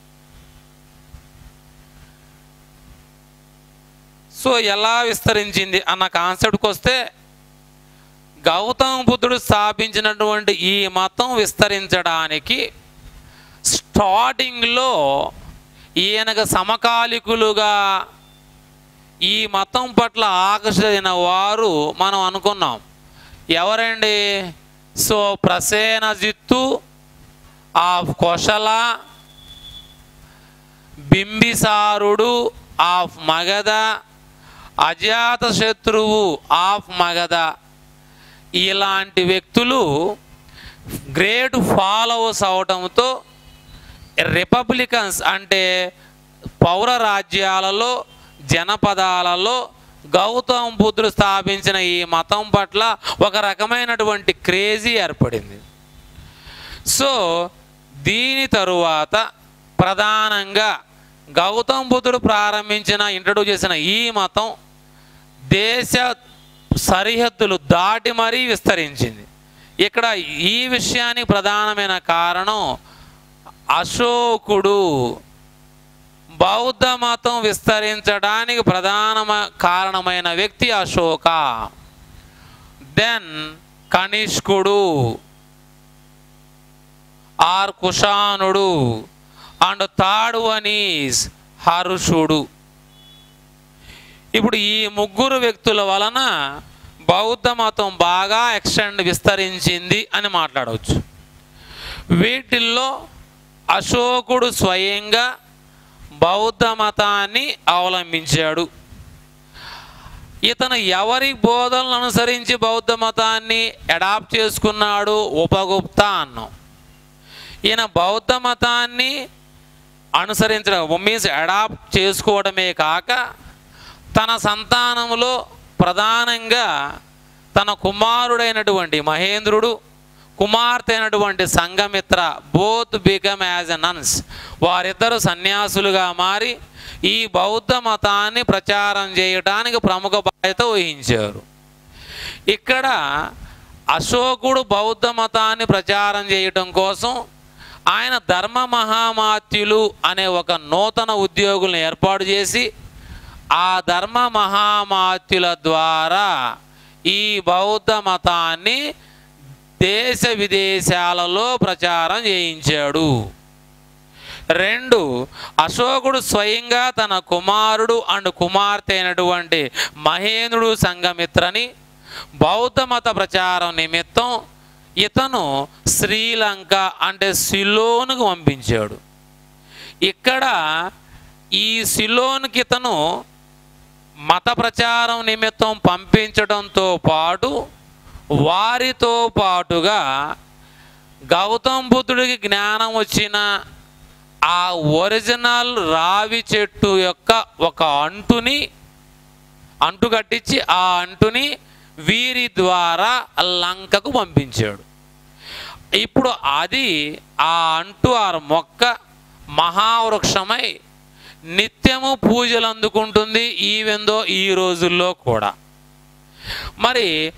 సో ఎలా విస్తరించింది అన్న కాన్సెప్ట్కి వస్తే గౌతమ బుద్ధుడు స్థాపించినటువంటి ఈ మతం విస్తరించడానికి స్టార్టింగ్లో ఈయనకు సమకాలికులుగా ఈ మతం పట్ల ఆకర్షితైన వారు మనం అనుకున్నాం ఎవరండి సో ప్రసేనజిత్తు ఆఫ్ కొశల బింబిసారుడు ఆఫ్ మగధ అజాతశత్రువు ఆఫ్ మగధ ఇలాంటి వ్యక్తులు గ్రేట్ ఫాలోవర్స్ అవటంతో రిపబ్లికన్స్ అంటే పౌర రాజ్యాలలో జనపదాలలో గౌతమ బుద్ధుడు స్థాపించిన ఈ మతం పట్ల ఒక రకమైనటువంటి క్రేజీ ఏర్పడింది సో దీని తరువాత ప్రధానంగా గౌతమ బుద్ధుడు ప్రారంభించిన ఇంట్రడ్యూస్ చేసిన ఈ మతం దేశ సరిహద్దులు దాటి మరీ విస్తరించింది ఇక్కడ ఈ విషయానికి ప్రధానమైన కారణం అశోకుడు బౌద్ధ మతం విస్తరించడానికి ప్రధాన కారణమైన వ్యక్తి అశోక దెన్ కనిష్కుడు ఆర్ కుషానుడు అండ్ థర్డ్ వన్ ఈజ్ హర్షుడు ఇప్పుడు ఈ ముగ్గురు వ్యక్తుల వలన బౌద్ధ మతం బాగా ఎక్స్టెండ్ విస్తరించింది అని మాట్లాడవచ్చు వీటిల్లో అశోకుడు స్వయంగా బౌద్ధ మతాన్ని అవలంబించాడు ఇతను ఎవరి బోధనలను అనుసరించి బౌద్ధ మతాన్ని అడాప్ట్ చేసుకున్నాడు ఉపగుప్త అన్నాం ఈయన బౌద్ధ మతాన్ని అనుసరించడం మీన్స్ అడాప్ట్ చేసుకోవడమే కాక తన సంతానంలో ప్రధానంగా తన కుమారుడైనటువంటి మహేంద్రుడు కుమార్తె అయినటువంటి Sanghamitra both become as a nuns వారిద్దరు సన్యాసులుగా మారి ఈ బౌద్ధ మతాన్ని ప్రచారం చేయడానికి ప్రముఖ బాధ్యత వహించారు ఇక్కడ అశోకుడు బౌద్ధ మతాన్ని ప్రచారం చేయటం కోసం ఆయన ధర్మ మహామాత్యులు అనే ఒక నూతన ఉద్యోగులను ఏర్పాటు చేసి ఆ ధర్మ మహామాత్యుల ద్వారా ఈ బౌద్ధ మతాన్ని దేశ విదేశాలలో ప్రచారం చేయించాడు రెండు అశోకుడు స్వయంగా తన కుమారుడు అండ్ కుమార్తె అయినటువంటి మహేంద్రుడు సంఘమిత్రని బౌద్ధ మత ప్రచారం నిమిత్తం ఇతను శ్రీలంక అంటే సిలోన్కు పంపించాడు ఇక్కడ ఈ సిలోన్కి ఇతను మత ప్రచారం నిమిత్తం పంపించడంతో పాటు వారితో పాటుగా గౌతమ్ బుద్ధుడికి జ్ఞానం వచ్చిన ఆ ఒరిజినల్ రావి చెట్టు యొక్క ఒక అంటుని అంటు కట్టించి ఆ అంటుని వీరి ద్వారా లంకకు పంపించాడు ఇప్పుడు అది ఆ అంటు ఆ మొక్క మహావృక్షమై నిత్యము పూజలు అందుకుంటుంది ఈవెందో ఈ రోజుల్లో కూడా మరి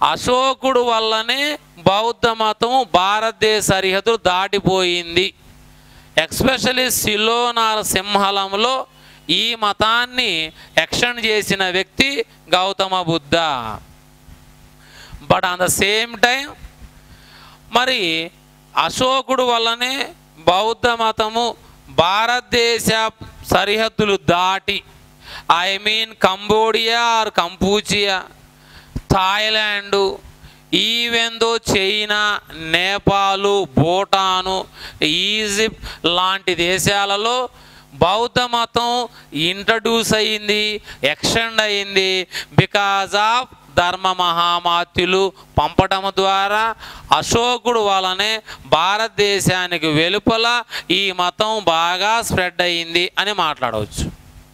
అశోకుడు వల్లనే బౌద్ధ మతం భారతదేశ సరిహద్దు దాటిపోయింది ఎక్స్పెషలీ సిలోనార సింహలంలో ఈ మతాన్ని ఎక్స్టెండ్ చేసిన వ్యక్తి Gautama Buddha but on the same time మరి అశోకుడు వల్లనే బౌద్ధ మతము భారతదేశ సరిహద్దులు దాటి I mean Cambodia or Kampuchea Thailand ఈవెందో చైనా నేపాలు భూటాను ఈజిప్ట్ లాంటి దేశాలలో బౌద్ధ మతం ఇంట్రడ్యూస్ అయ్యింది ఎక్స్టెండ్ అయ్యింది బికాజ్ ఆఫ్ ధర్మ మహామాత్యులు పంపటం ద్వారా అశోకుడు వలనే భారతదేశానికి వెలుపల ఈ మతం బాగా స్ప్రెడ్ అయ్యింది అని మాట్లాడవచ్చు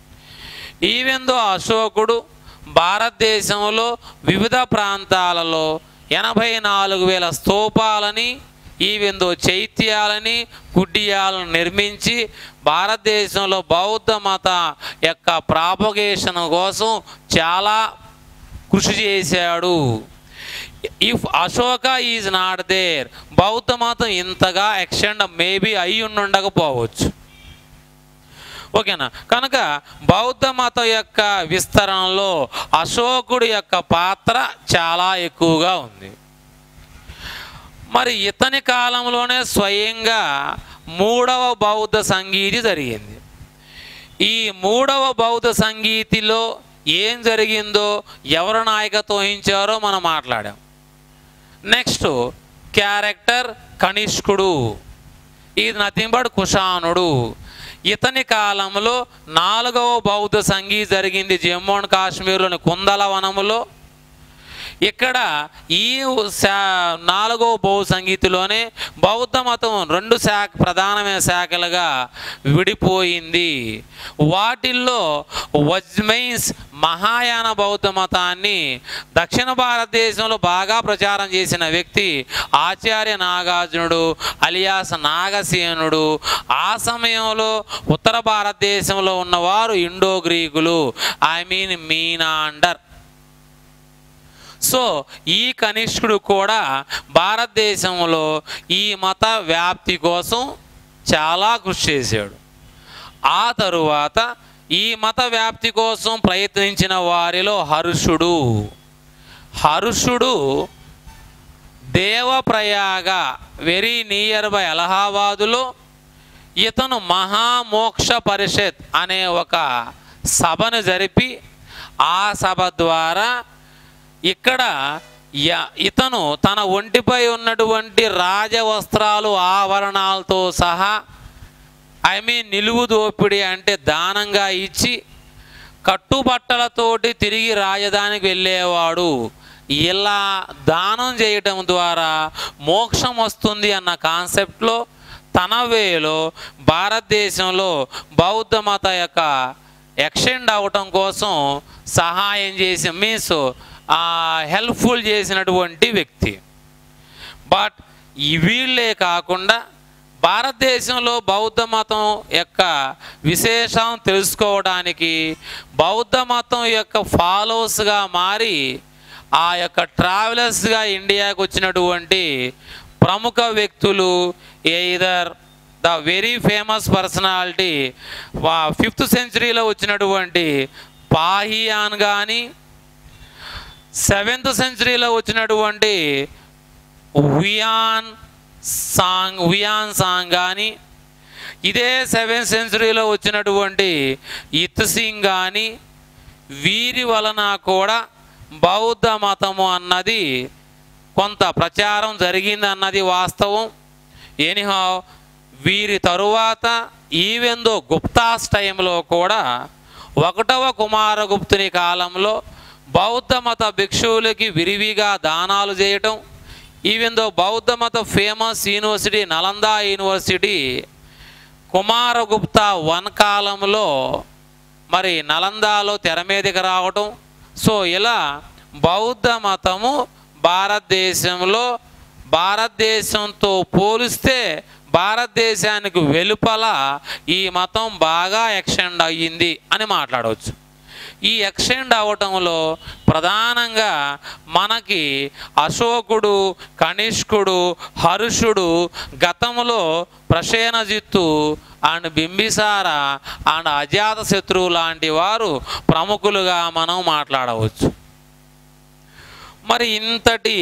ఈవెందో అశోకుడు భారతదేశంలో వివిధ ప్రాంతాలలో ఎనభై నాలుగు వేల స్తూపాలని ఈవెందో చైత్యాలని కుడ్డియాలను నిర్మించి భారతదేశంలో బౌద్ధ మత యొక్క ప్రాపగేషన్ కోసం చాలా కృషి చేశాడు if Ashoka is not there బౌద్ధ మతం ఇంతగా ఎక్స్టెండ్ మేబీ అయి ఉండకపోవచ్చు ఓకేనా కనుక బౌద్ధ మతం యొక్క విస్తరణలో అశోకుడి యొక్క పాత్ర చాలా ఎక్కువగా ఉంది మరి ఇతని కాలంలోనే స్వయంగా మూడవ బౌద్ధ సంగీతి జరిగింది ఈ మూడవ బౌద్ధ సంగీతిలో ఏం జరిగిందో ఎవరు నాయకత్వం వహించారో మనం మాట్లాడాం నెక్స్ట్ క్యారెక్టర్ కనిష్కుడు ఇది నథింగ్ బట్ కుషానుడు ఇతని కాలంలో నాలుగవ బౌద్ధ సంగీ జరిగింది జమ్మూ అండ్ కాశ్మీర్లోని కుందల వనములో ఇక్కడ ఈ శా నాలుగవ బౌద్ధ సంగీతిలోనే బౌద్ధ మతం రెండు శాఖ ప్రధానమైన శాఖలుగా విడిపోయింది వాటిల్లో వజ్మైన్స్ మహాయాన బౌద్ధ మతాన్ని దక్షిణ భారతదేశంలో బాగా ప్రచారం చేసిన వ్యక్తి ఆచార్య నాగార్జునుడు అలియాస్ నాగసేనుడు ఆ సమయంలో ఉత్తర భారతదేశంలో ఉన్నవారు ఇండో గ్రీకులు ఐ మీన్ మీనాండర్ సో ఈ కనిష్కుడు కూడా భారతదేశంలో ఈ మత వ్యాప్తి కోసం చాలా కృషి చేశాడు ఆ తరువాత ఈ మత వ్యాప్తి కోసం ప్రయత్నించిన వారిలో హర్షుడు హర్షుడు దేవప్రయాగ వెరీ నియర్ బై అలహాబాదులో ఇతను మహామోక్ష పరిషత్ అనే ఒక సభను జరిపి ఆ సభ ద్వారా ఇక్కడ య- ఇతను తన ఒంటిపై ఉన్నటువంటి రాజవస్త్రాలు ఆభరణాలతో సహా ఐ మీన్ నిలువు దోపిడీ అంటే దానంగా ఇచ్చి కట్టుబట్టలతోటి తిరిగి రాజధానికి వెళ్ళేవాడు ఇలా దానం చేయటం ద్వారా మోక్షం వస్తుంది అన్న కాన్సెప్ట్లో తన వేలో భారతదేశంలో బౌద్ధ మత యొక్క ఎక్స్టెండ్ అవటం కోసం సహాయం చేసి మీన్స్ హెల్ప్ఫుల్ చేసినటువంటి వ్యక్తి బట్ ఈ వీళ్ళే కాకుండా భారతదేశంలో బౌద్ధ మతం యొక్క విశేషం తెలుసుకోవడానికి బౌద్ధ మతం యొక్క ఫాలోవర్స్గా మారి ఆ యొక్క ట్రావెలర్స్గా ఇండియాకు వచ్చినటువంటి ప్రముఖ వ్యక్తులు either the very famous personality fifth సెంచరీలో వచ్చినటువంటి పాహియాన్ కానీ సెవెంత్ సెంచరీలో వచ్చినటువంటి వియాన్ సాంగ్ వియాన్ సాంగ్ కానీ ఇదే సెవెంత్ సెంచరీలో వచ్చినటువంటి ఇత్ సింగ్ కానీ వీరి వలన కూడా బౌద్ధ మతము అన్నది కొంత ప్రచారం జరిగింది అన్నది వాస్తవం ఎనిహా వీరి తరువాత ఈవెందో గుప్తాస్ టైంలో కూడా ఒకటవ కుమారగుప్తుని కాలంలో బౌద్ధ మత భిక్షువులకి విరివిగా దానాలు చేయటం ఈవెందో బౌద్ధ మత famous university Nalanda university Kumaragupta one కాలంలో మరి నలందాలో తెర మీదకి రావటం సో ఇలా బౌద్ధ మతము భారతదేశంలో భారతదేశంతో పోలిస్తే భారతదేశానికి వెలుపల ఈ మతం బాగా ఎక్స్టెండ్ అయ్యింది అని మాట్లాడవచ్చు ఈ ఎక్స్టెండ్ అవటంలో ప్రధానంగా మనకి అశోకుడు కనిష్కుడు హర్షుడు గతంలో ప్రసేనజిత్తు అండ్ బింబిసార అండ్ అజాత శత్రువు లాంటి వారు ప్రముఖులుగా మనం మాట్లాడవచ్చు మరి ఇంతటి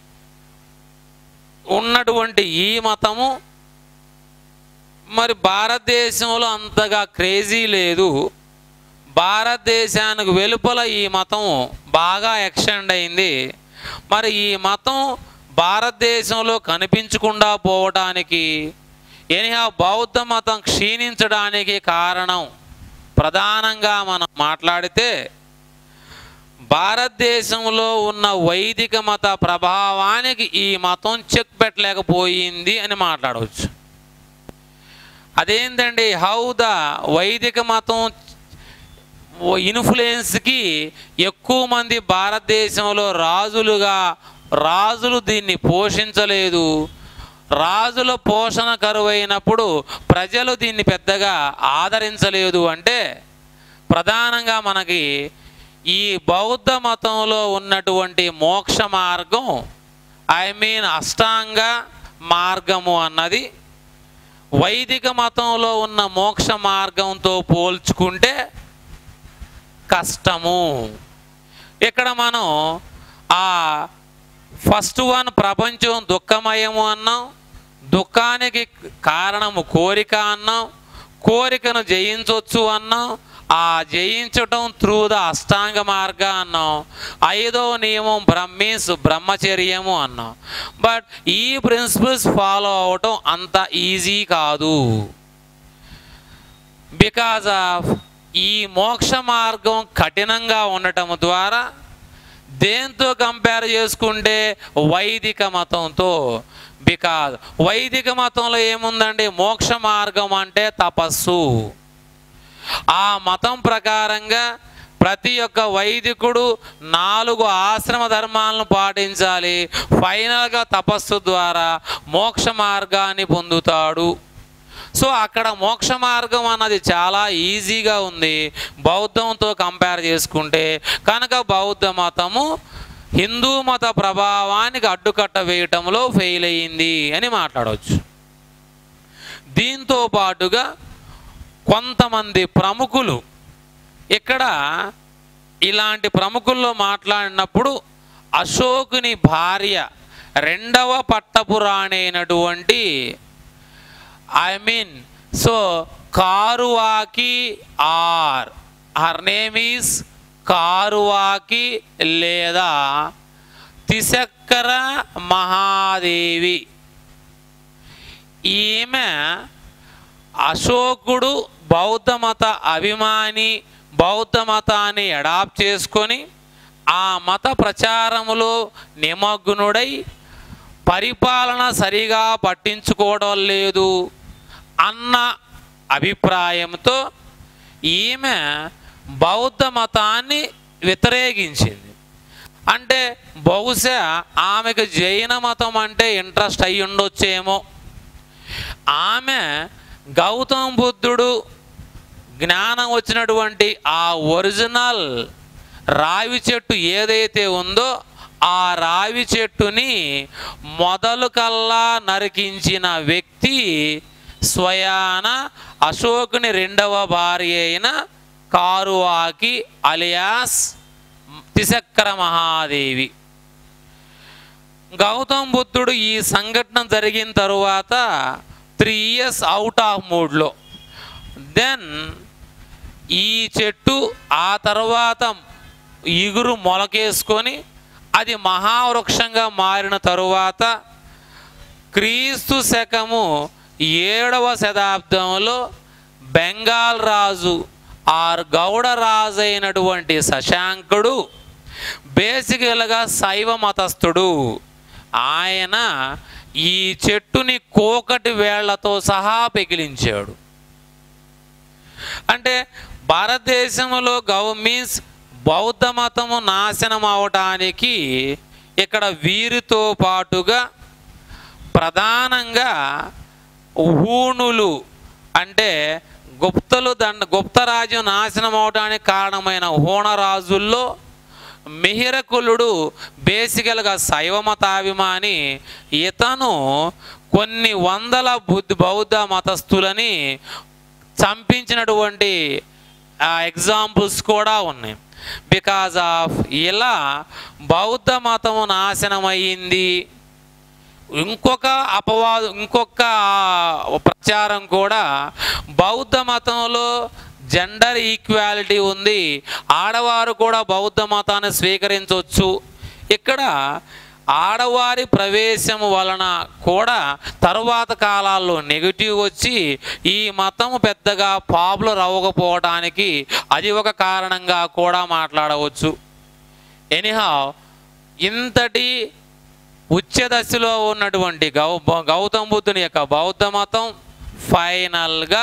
ఉన్నటువంటి ఈ మతము మరి భారతదేశంలో అంతగా క్రేజీ లేదు భారతదేశానికి వెలుపల ఈ మతం బాగా ఎక్స్టెండ్ అయింది మరి ఈ మతం భారతదేశంలో కనిపించకుండా పోవటానికి ఎనిహా బౌద్ధ మతం క్షీణించడానికి కారణం ప్రధానంగా మనం మాట్లాడితే భారతదేశంలో ఉన్న వైదిక మత ప్రభావానికి ఈ మతం చెక్ పెట్టలేకపోయింది అని మాట్లాడవచ్చు అదేంటండి హౌ ద వైదిక మతం ఇన్ఫ్లుయెన్స్కి ఎక్కువ మంది భారతదేశంలో రాజులుగా రాజులు దీన్ని పోషించలేదు రాజుల పోషణ కరువైనప్పుడు ప్రజలు దీన్ని పెద్దగా ఆదరించలేదు అంటే ప్రధానంగా మనకి ఈ బౌద్ధ మతంలో ఉన్నటువంటి మోక్ష మార్గం ఐ మీన్ అష్టాంగ మార్గము అన్నది వైదిక మతంలో ఉన్న మోక్ష మార్గంతో పోల్చుకుంటే కష్టము ఇక్కడ మనం ఆ ఫస్ట్ వన్ ప్రపంచం దుఃఖమయము అన్నాం దుఃఖానికి కారణము కోరిక అన్నాం కోరికను జయించవచ్చు అన్నాం ఆ జయించటం త్రూ ద అష్టాంగ మార్గ అన్నాం ఐదో నియమం బ్రహ్మీస్ బ్రహ్మచర్యము అన్నాం బట్ ఈ ప్రిన్సిపల్స్ ఫాలో అవటం అంత ఈజీ కాదు బికాజ్ ఆఫ్ ఈ మోక్ష మార్గం కఠినంగా ఉండటం ద్వారా దేంతో కంపేర్ చేసుకుంటే వైదిక మతంతో బికాజ్ వైదిక మతంలో ఏముందండి మోక్ష మార్గం అంటే తపస్సు ఆ మతం ప్రకారంగా ప్రతి ఒక్క వైదికుడు నాలుగు ఆశ్రమ ధర్మాలను పాటించాలి ఫైనల్గా తపస్సు ద్వారా మోక్ష మార్గాన్ని పొందుతాడు సో అక్కడ మోక్ష మార్గం అన్నది చాలా ఈజీగా ఉంది బౌద్ధంతో కంపేర్ చేసుకుంటే కనుక బౌద్ధ మతము హిందూ మత ప్రభావానికి అడ్డుకట్ట వేయటంలో ఫెయిల్ అయ్యింది అని మాట్లాడవచ్చు దీంతో పాటుగా కొంతమంది ప్రముఖులు ఇక్కడ ఇలాంటి ప్రముఖుల్లో మాట్లాడినప్పుడు అశోకుని భార్య రెండవ పట్టపురాణి అయినటువంటి I mean so Karuvaki are her name is Karuvaki లేదా తిసక్కర మహాదేవి ఈమె అశోకుడు బౌద్ధ మత అభిమాని బౌద్ధ మతాన్ని అడాప్ట్ చేసుకొని ఆ మత ప్రచారములో నిమగ్నుడై పరిపాలన సరిగా పట్టించుకోవడం లేదు అన్న అభిప్రాయంతో ఈమె బౌద్ధ మతాన్ని వ్యతిరేకించింది అంటే బహుశా ఆమెకు జైన మతం అంటే ఇంట్రెస్ట్ అయి ఉండొచ్చేమో ఆమె గౌతమ బుద్ధుడు జ్ఞానం వచ్చినటువంటి ఆ ఒరిజినల్ రావి చెట్టు ఏదైతే ఉందో ఆ రావి చెట్టుని మొదలు కల్లా నరికించిన వ్యక్తి స్వయాన అశోకుని రెండవ భార్య అయిన కారువాకి అలియాస్ తిసక్కర మహాదేవి గౌతమ్ బుద్ధుడు ఈ సంఘటన జరిగిన తరువాత త్రీ ఇయర్స్ అవుట్ ఆఫ్ మూడ్లో దెన్ ఈ చెట్టు ఆ తర్వాత ఇగురు మొలకేసుకొని అది మహావృక్షంగా మారిన తరువాత క్రీస్తు శకము ఏడవ శతాబ్దంలో బెంగాల్ రాజు ఆర్ గౌడ రాజు అయినటువంటి శశాంకుడు బేసికల్గా శైవ మతస్థుడు ఆయన ఈ చెట్టుని కోకటి వేళ్లతో సహా పెకిలించాడు అంటే భారతదేశంలో గౌ మీన్స్ బౌద్ధ మతము నాశనం అవటానికి ఇక్కడ వీరితో పాటుగా ప్రధానంగా హూణులు అంటే గుప్తలు దండ గుప్త రాజ్యం నాశనం అవడానికి కారణమైన హోణరాజుల్లో మిహిరకులుడు బేసికల్గా శైవ మతాభిమాని ఇతను కొన్ని వందల బుద్ధ బౌద్ధ మతస్థులని చంపించినటువంటి ఎగ్జాంపుల్స్ కూడా ఉన్నాయి బికాజ్ ఆఫ్ ఇలా బౌద్ధ మతము నాశనమయ్యింది ఇంకొక అపవాదు ఇంకొక ప్రచారం కూడా బౌద్ధ మతంలో జెండర్ ఈక్వాలిటీ ఉంది ఆడవారు కూడా బౌద్ధ మతాన్ని స్వీకరించవచ్చు ఇక్కడ ఆడవారి ప్రవేశం వలన కూడా తరువాత కాలాల్లో నెగిటివ్ వచ్చి ఈ మతం పెద్దగా పాపులర్ అవ్వకపోవడానికి అది ఒక కారణంగా కూడా మాట్లాడవచ్చు ఎనీహా ఇంతటి ఉచ్చ దశలో ఉన్నటువంటి గౌ గౌతమ బుద్ధుని యొక్క బౌద్ధ మతం ఫైనల్గా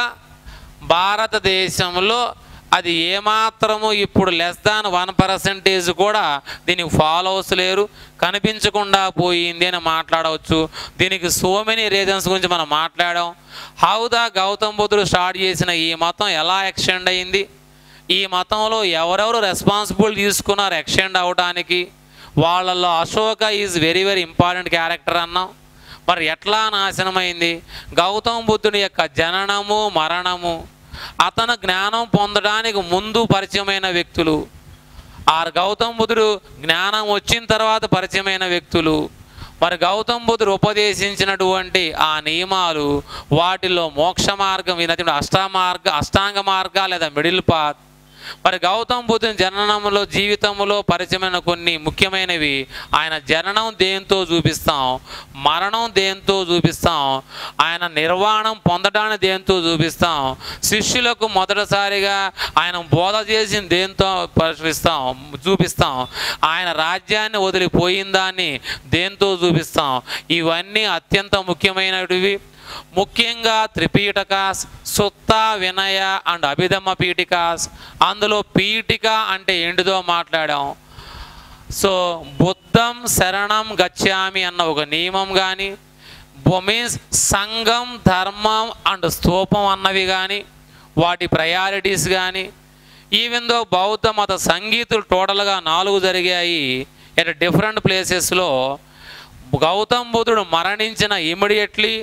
భారతదేశంలో అది ఏమాత్రము ఇప్పుడు లెస్ దాన్ వన్ పర్సెంటేజ్ కూడా దీనికి ఫాలోవర్స్ లేరు కనిపించకుండా పోయింది అని మాట్లాడవచ్చు దీనికి సో మెనీ రీజన్స్ గురించి మనం మాట్లాడాం హౌ ద గౌతమ్ బుద్ధుడు స్టార్ట్ చేసిన ఈ మతం ఎలా ఎక్స్టెండ్ అయింది ఈ మతంలో ఎవరెవరు రెస్పాన్సిబుల్ తీసుకున్నారు ఎక్స్టెండ్ అవడానికి వాళ్ళల్లో Ashoka is very very important character అన్నాం మరి ఎట్లా నాశనమైంది గౌతమ బుద్ధుని యొక్క జననము మరణము అతను జ్ఞానం పొందడానికి ముందు పరిచయమైన వ్యక్తులు ఆ గౌతమ బుద్ధుడు జ్ఞానం వచ్చిన తర్వాత పరిచయమైన వ్యక్తులు మరి గౌతమ బుద్ధుడు ఉపదేశించినటువంటి ఆ నియమాలు వాటిలో మోక్ష మార్గం ఇది అష్టామార్గ అష్టాంగ మార్గ లేదా మిడిల్ పాత్ మరి గౌతమ బుద్ధుని జననంలో జీవితంలో పరిచయమైన కొన్ని ముఖ్యమైనవి ఆయన జననం దేంతో చూపిస్తాం మరణం దేంతో చూపిస్తాం ఆయన నిర్వాణం పొందడాన్ని దేంతో చూపిస్తాం శిష్యులకు మొదటిసారిగా ఆయన బోధ చేసిన దేంతో పరిశీలిస్తాం చూపిస్తాం ఆయన రాజ్యాన్ని వదిలిపోయిన దాన్ని దేంతో చూపిస్తాం ఇవన్నీ అత్యంత ముఖ్యమైనవి ముఖ్యంగా త్రిపీఠకాస్ సుత్త వినయ అండ్ అభిధమ్మ పీఠికాస్ అందులో పీఠిక అంటే ఏంటిదో మాట్లాడాం సో బుద్ధం శరణం గచ్చామి అన్న ఒక నియమం కానీ మీన్స్ సంఘం ధర్మం అండ్ స్తూపం అన్నవి కానీ వాటి ప్రయారిటీస్ కానీ ఈవెన్ దో బౌద్ధ మత సంగీతులు టోటల్గా నాలుగు జరిగాయి ఎట్ డిఫరెంట్ ప్లేసెస్లో గౌతమ్ బుద్ధుడు మరణించిన ఇమీడియట్లీ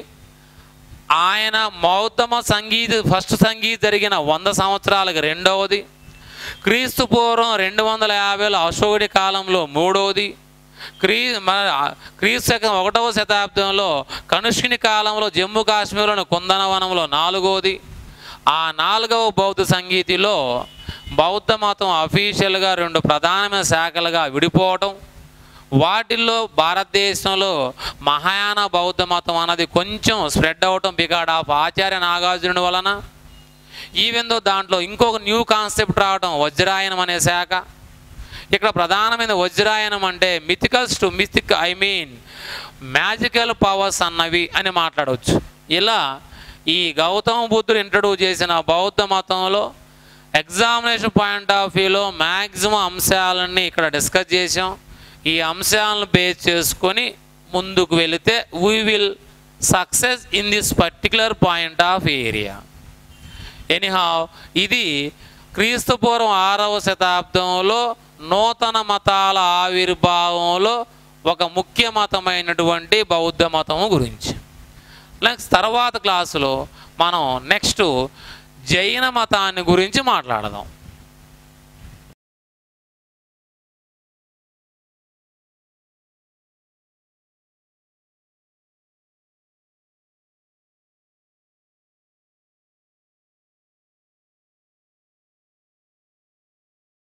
ఆయన మౌతమ సంగీత ఫస్ట్ సంగీత జరిగిన వంద సంవత్సరాలకు రెండవది క్రీస్తు పూర్వం రెండు వందల యాభైలో అశోకుడి కాలంలో మూడవది క్రీ మన క్రీస్తు శకం ఒకటవ శతాబ్దంలో కనుష్కిని కాలంలో జమ్మూ కాశ్మీర్లోని కుందనవనంలో నాలుగవది ఆ నాలుగవ బౌద్ధ సంగీతిలో బౌద్ధ మతం అఫీషియల్గా రెండు ప్రధానమైన శాఖలుగా విడిపోవటం వాటిల్లో భారతదేశంలో మహాయాన బౌద్ధ మతం అన్నది కొంచెం స్ప్రెడ్ అవటం బిగాడ్ ఆఫ్ ఆచార్య నాగార్జునుడి వలన ఈవెన్ దో దాంట్లో ఇంకొక న్యూ కాన్సెప్ట్ రావడం వజ్రాయనం అనే శాఖ ఇక్కడ ప్రధానమైన వజ్రాయనం అంటే mythicals to mythic I mean magical powers అన్నవి అని మాట్లాడవచ్చు ఇలా ఈ గౌతమ బుద్ధుడు ఇంట్రడ్యూస్ చేసిన బౌద్ధ మతంలో ఎగ్జామినేషన్ పాయింట్ ఆఫ్ వ్యూలో మ్యాక్సిమం అంశాలన్నీ ఇక్కడ డిస్కస్ చేసాం ఈ అంశాలను బేస్ చేసుకొని ముందుకు వెళితే we will success in this particular point of area anyhow ఇది క్రీస్తు పూర్వం ఆరవ శతాబ్దంలో నూతన మతాల ఆవిర్భావంలో ఒక ముఖ్య మతమైనటువంటి బౌద్ధ మతము గురించి నెక్స్ట్ తర్వాత క్లాసులో మనం నెక్స్ట్ జైన మతాన్ని గురించి మాట్లాడదాం